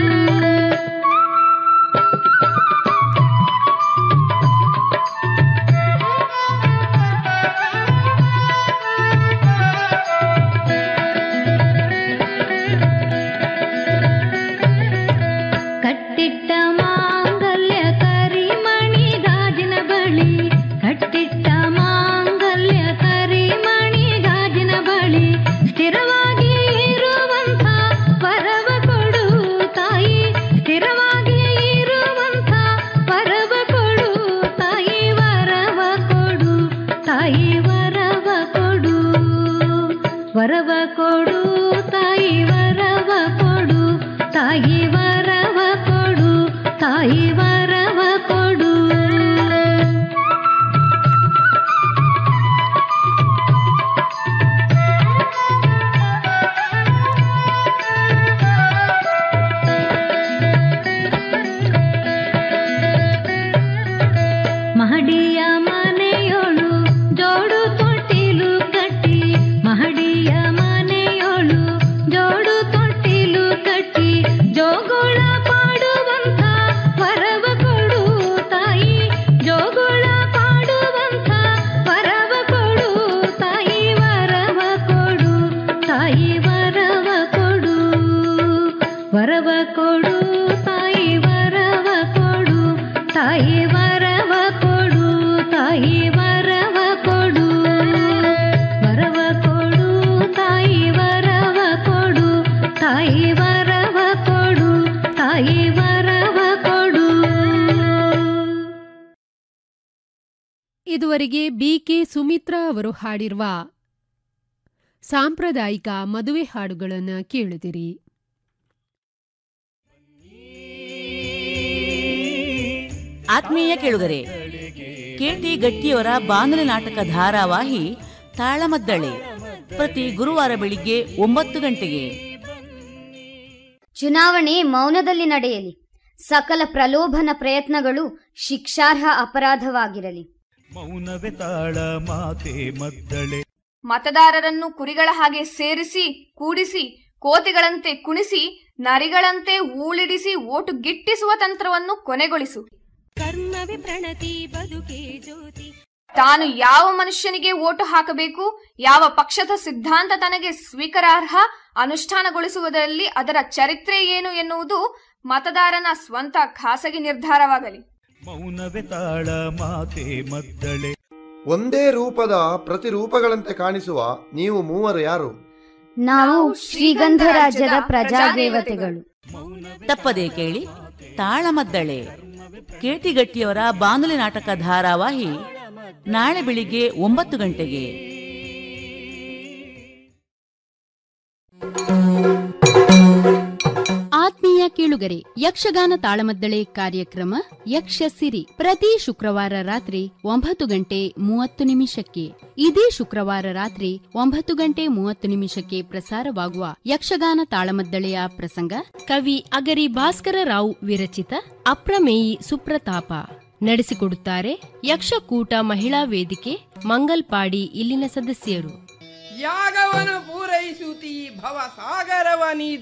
ಕಟ್ಟಿಟ್ಟ ಮಾಂಗಲ್ಯ ಕರಿಮಣಿ ಗಾಜಿನ ಬಳಿ ಕಟ್ಟಿಟ್ಟ ಮಾಂಗಲ್ಯ ಕರಿಮಣಿ ಗಾಜಿನ ಬಳಿ ಸ್ಥಿರವಾಗಿ ಇರುವಂತ ಪರವ ಕೊಡು ತಾಯಿ ಸ್ಥಿರವಾಗಿ ಇರುವಂತ ಪರವ ಕೊಡು ತಾಯಿ ವರವ ಕೊಡು ತಾಯಿ ವರವ ಕೊಡು ವರವ ಕೊಡು ತಾಯಿ ವರವ ಕೊಡು ತಾಯಿ ವರವ ಕೊಡು ತಾಯಿ ವರವ ಕೊಡು ಮಹಡಿಯ ಮನೆಯೋಳು ಜೋಡು ತೊಟ್ಟಿಲು ಕಟ್ಟಿ ಮಹಡಿಯ ಮನೆಯೋಳು ಜೋಡು ತೊಟ್ಟಿಲು ಕಟ್ಟಿ ಜೋಗುಳ ಪಾಡುವಂತ ವರವ ಕೊಡು ತಾಯಿ ಜೋಗುಳ ಪಾಡುವಂತ ವರವ ಕೊಡು ತಾಯಿ ವರವ ಕೊಡು ತಾಯಿ ವರವ ಕೊಡು ವರವ ಕೊಡು ತಾಯಿ ವರವ ಕೊಡು ತಾಯಿ ವರವ ಕೊಡು ತಾಯಿ ವರವ ಕೊಡು ವರವ ಕೊಡು ತಾಯಿ ವರವ ಕೊಡು ತಾಯಿ ವರವ ಕೊಡು ತಾಯಿ ವರವ ಕೊಡು ಇದುವರೆಗೆ ಬಿಕೆ ಸುಮಿತ್ರಾ ಅವರು ಹಾಡಿರುವ ಸಾಂಪ್ರದಾಯಿಕ ಮದುವೆ ಹಾಡುಗಳನ್ನು ಕೇಳಿದಿರಿ ಆತ್ಮೀಯ ಕೇಳುಗರೆ ಕೆಟಿ ಗಟ್ಟಿಯವರ ಬಾನುಲಿ ನಾಟಕ ಧಾರಾವಾಹಿ ತಾಳಮದ್ದಳೆ ಪ್ರತಿ ಗುರುವಾರ ಬೆಳಿಗ್ಗೆ ಒಂಬತ್ತು ಗಂಟೆಗೆ ಚುನಾವಣೆ ಮೌನದಲ್ಲಿ ನಡೆಯಲಿ ಸಕಲ ಪ್ರಲೋಭನ ಪ್ರಯತ್ನಗಳು ಶಿಕ್ಷಾರ್ಹ ಅಪರಾಧವಾಗಿರಲಿ ಮೌನವೇ ತಾಳ ಮಾತೆ ಮದ್ದಳೆ ಮತದಾರರನ್ನು ಕುರಿಗಳ ಹಾಗೆ ಸೇರಿಸಿ ಕೂಡಿಸಿ ಕೋತಿಗಳಂತೆ ಕುಣಿಸಿ ನರಿಗಳಂತೆ ಊಳಿಡಿಸಿ ಓಟು ಗಿಟ್ಟಿಸುವ ತಂತ್ರವನ್ನು ಕೊನೆಗೊಳಿಸು ಕರ್ಮವೇ ಪ್ರಣತಿ ಬದುಕೆ ಜ್ಯೋತಿ ತಾನು ಯಾವ ಮನುಷ್ಯನಿಗೆ ಓಟು ಹಾಕಬೇಕು ಯಾವ ಪಕ್ಷದ ಸಿದ್ಧಾಂತ ತನಗೆ ಸ್ವೀಕಾರಾರ್ಹ ಅನುಷ್ಠಾನಗೊಳಿಸುವುದರಲ್ಲಿ ಅದರ ಚರಿತ್ರೆ ಏನು ಎನ್ನುವುದು ಮತದಾರನ ಸ್ವಂತ ಖಾಸಗಿ ನಿರ್ಧಾರವಾಗಲಿ ಮೌನವೇ ತಾಳ ಮಾತೆ ಮದ್ದಳೆ ಒಂದೇ ರೂಪದ ಪ್ರತಿರೂಪಗಳಂತೆ ಕಾಣಿಸುವ ನೀವು ಮೂವರು ಯಾರು ನಾವು ಶ್ರೀಗಂಧ ರಾಜ್ಯದ ಪ್ರಜಾದೇವತೆಗಳು ತಪ್ಪದೇ ಕೇಳಿ ತಾಳಮದ್ದಳೆ ಕೆಟಿ ಗಟ್ಟಿಯವರ ಬಾನುಲಿ ನಾಟಕ ಧಾರಾವಾಹಿ ನಾಳೆ ಬೆಳಿಗ್ಗೆ ಒಂಬತ್ತು ಗಂಟೆಗೆ ಆತ್ಮೀಯ ಕೇಳುಗರೆ ಯಕ್ಷಗಾನ ತಾಳಮದ್ದಳೆ ಕಾರ್ಯಕ್ರಮ ಯಕ್ಷ ಸಿರಿ ಪ್ರತಿ ಶುಕ್ರವಾರ ರಾತ್ರಿ ಒಂಬತ್ತು ಗಂಟೆ ಮೂವತ್ತು ನಿಮಿಷಕ್ಕೆ ಇದೇ ಶುಕ್ರವಾರ ರಾತ್ರಿ ಒಂಬತ್ತು ಗಂಟೆ ಮೂವತ್ತು ನಿಮಿಷಕ್ಕೆ ಪ್ರಸಾರವಾಗುವ ಯಕ್ಷಗಾನ ತಾಳಮದ್ದಳೆಯ ಪ್ರಸಂಗ ಕವಿ ಅಗರಿ ಭಾಸ್ಕರ ರಾವ್ ವಿರಚಿತ ಅಪ್ರಮೇಯಿ ಸುಪ್ರತಾಪ ನಡೆಸಿಕೊಡುತ್ತಾರೆ ಯಕ್ಷಕೂಟ ಮಹಿಳಾ ವೇದಿಕೆ ಮಂಗಲ್ಪಾಡಿ ಇಲ್ಲಿನ ಸದಸ್ಯರು ಯಾಗವನು ಪೂರೈಸುತ್ತೀ ಭವ ಸಾಗರವ ನೀ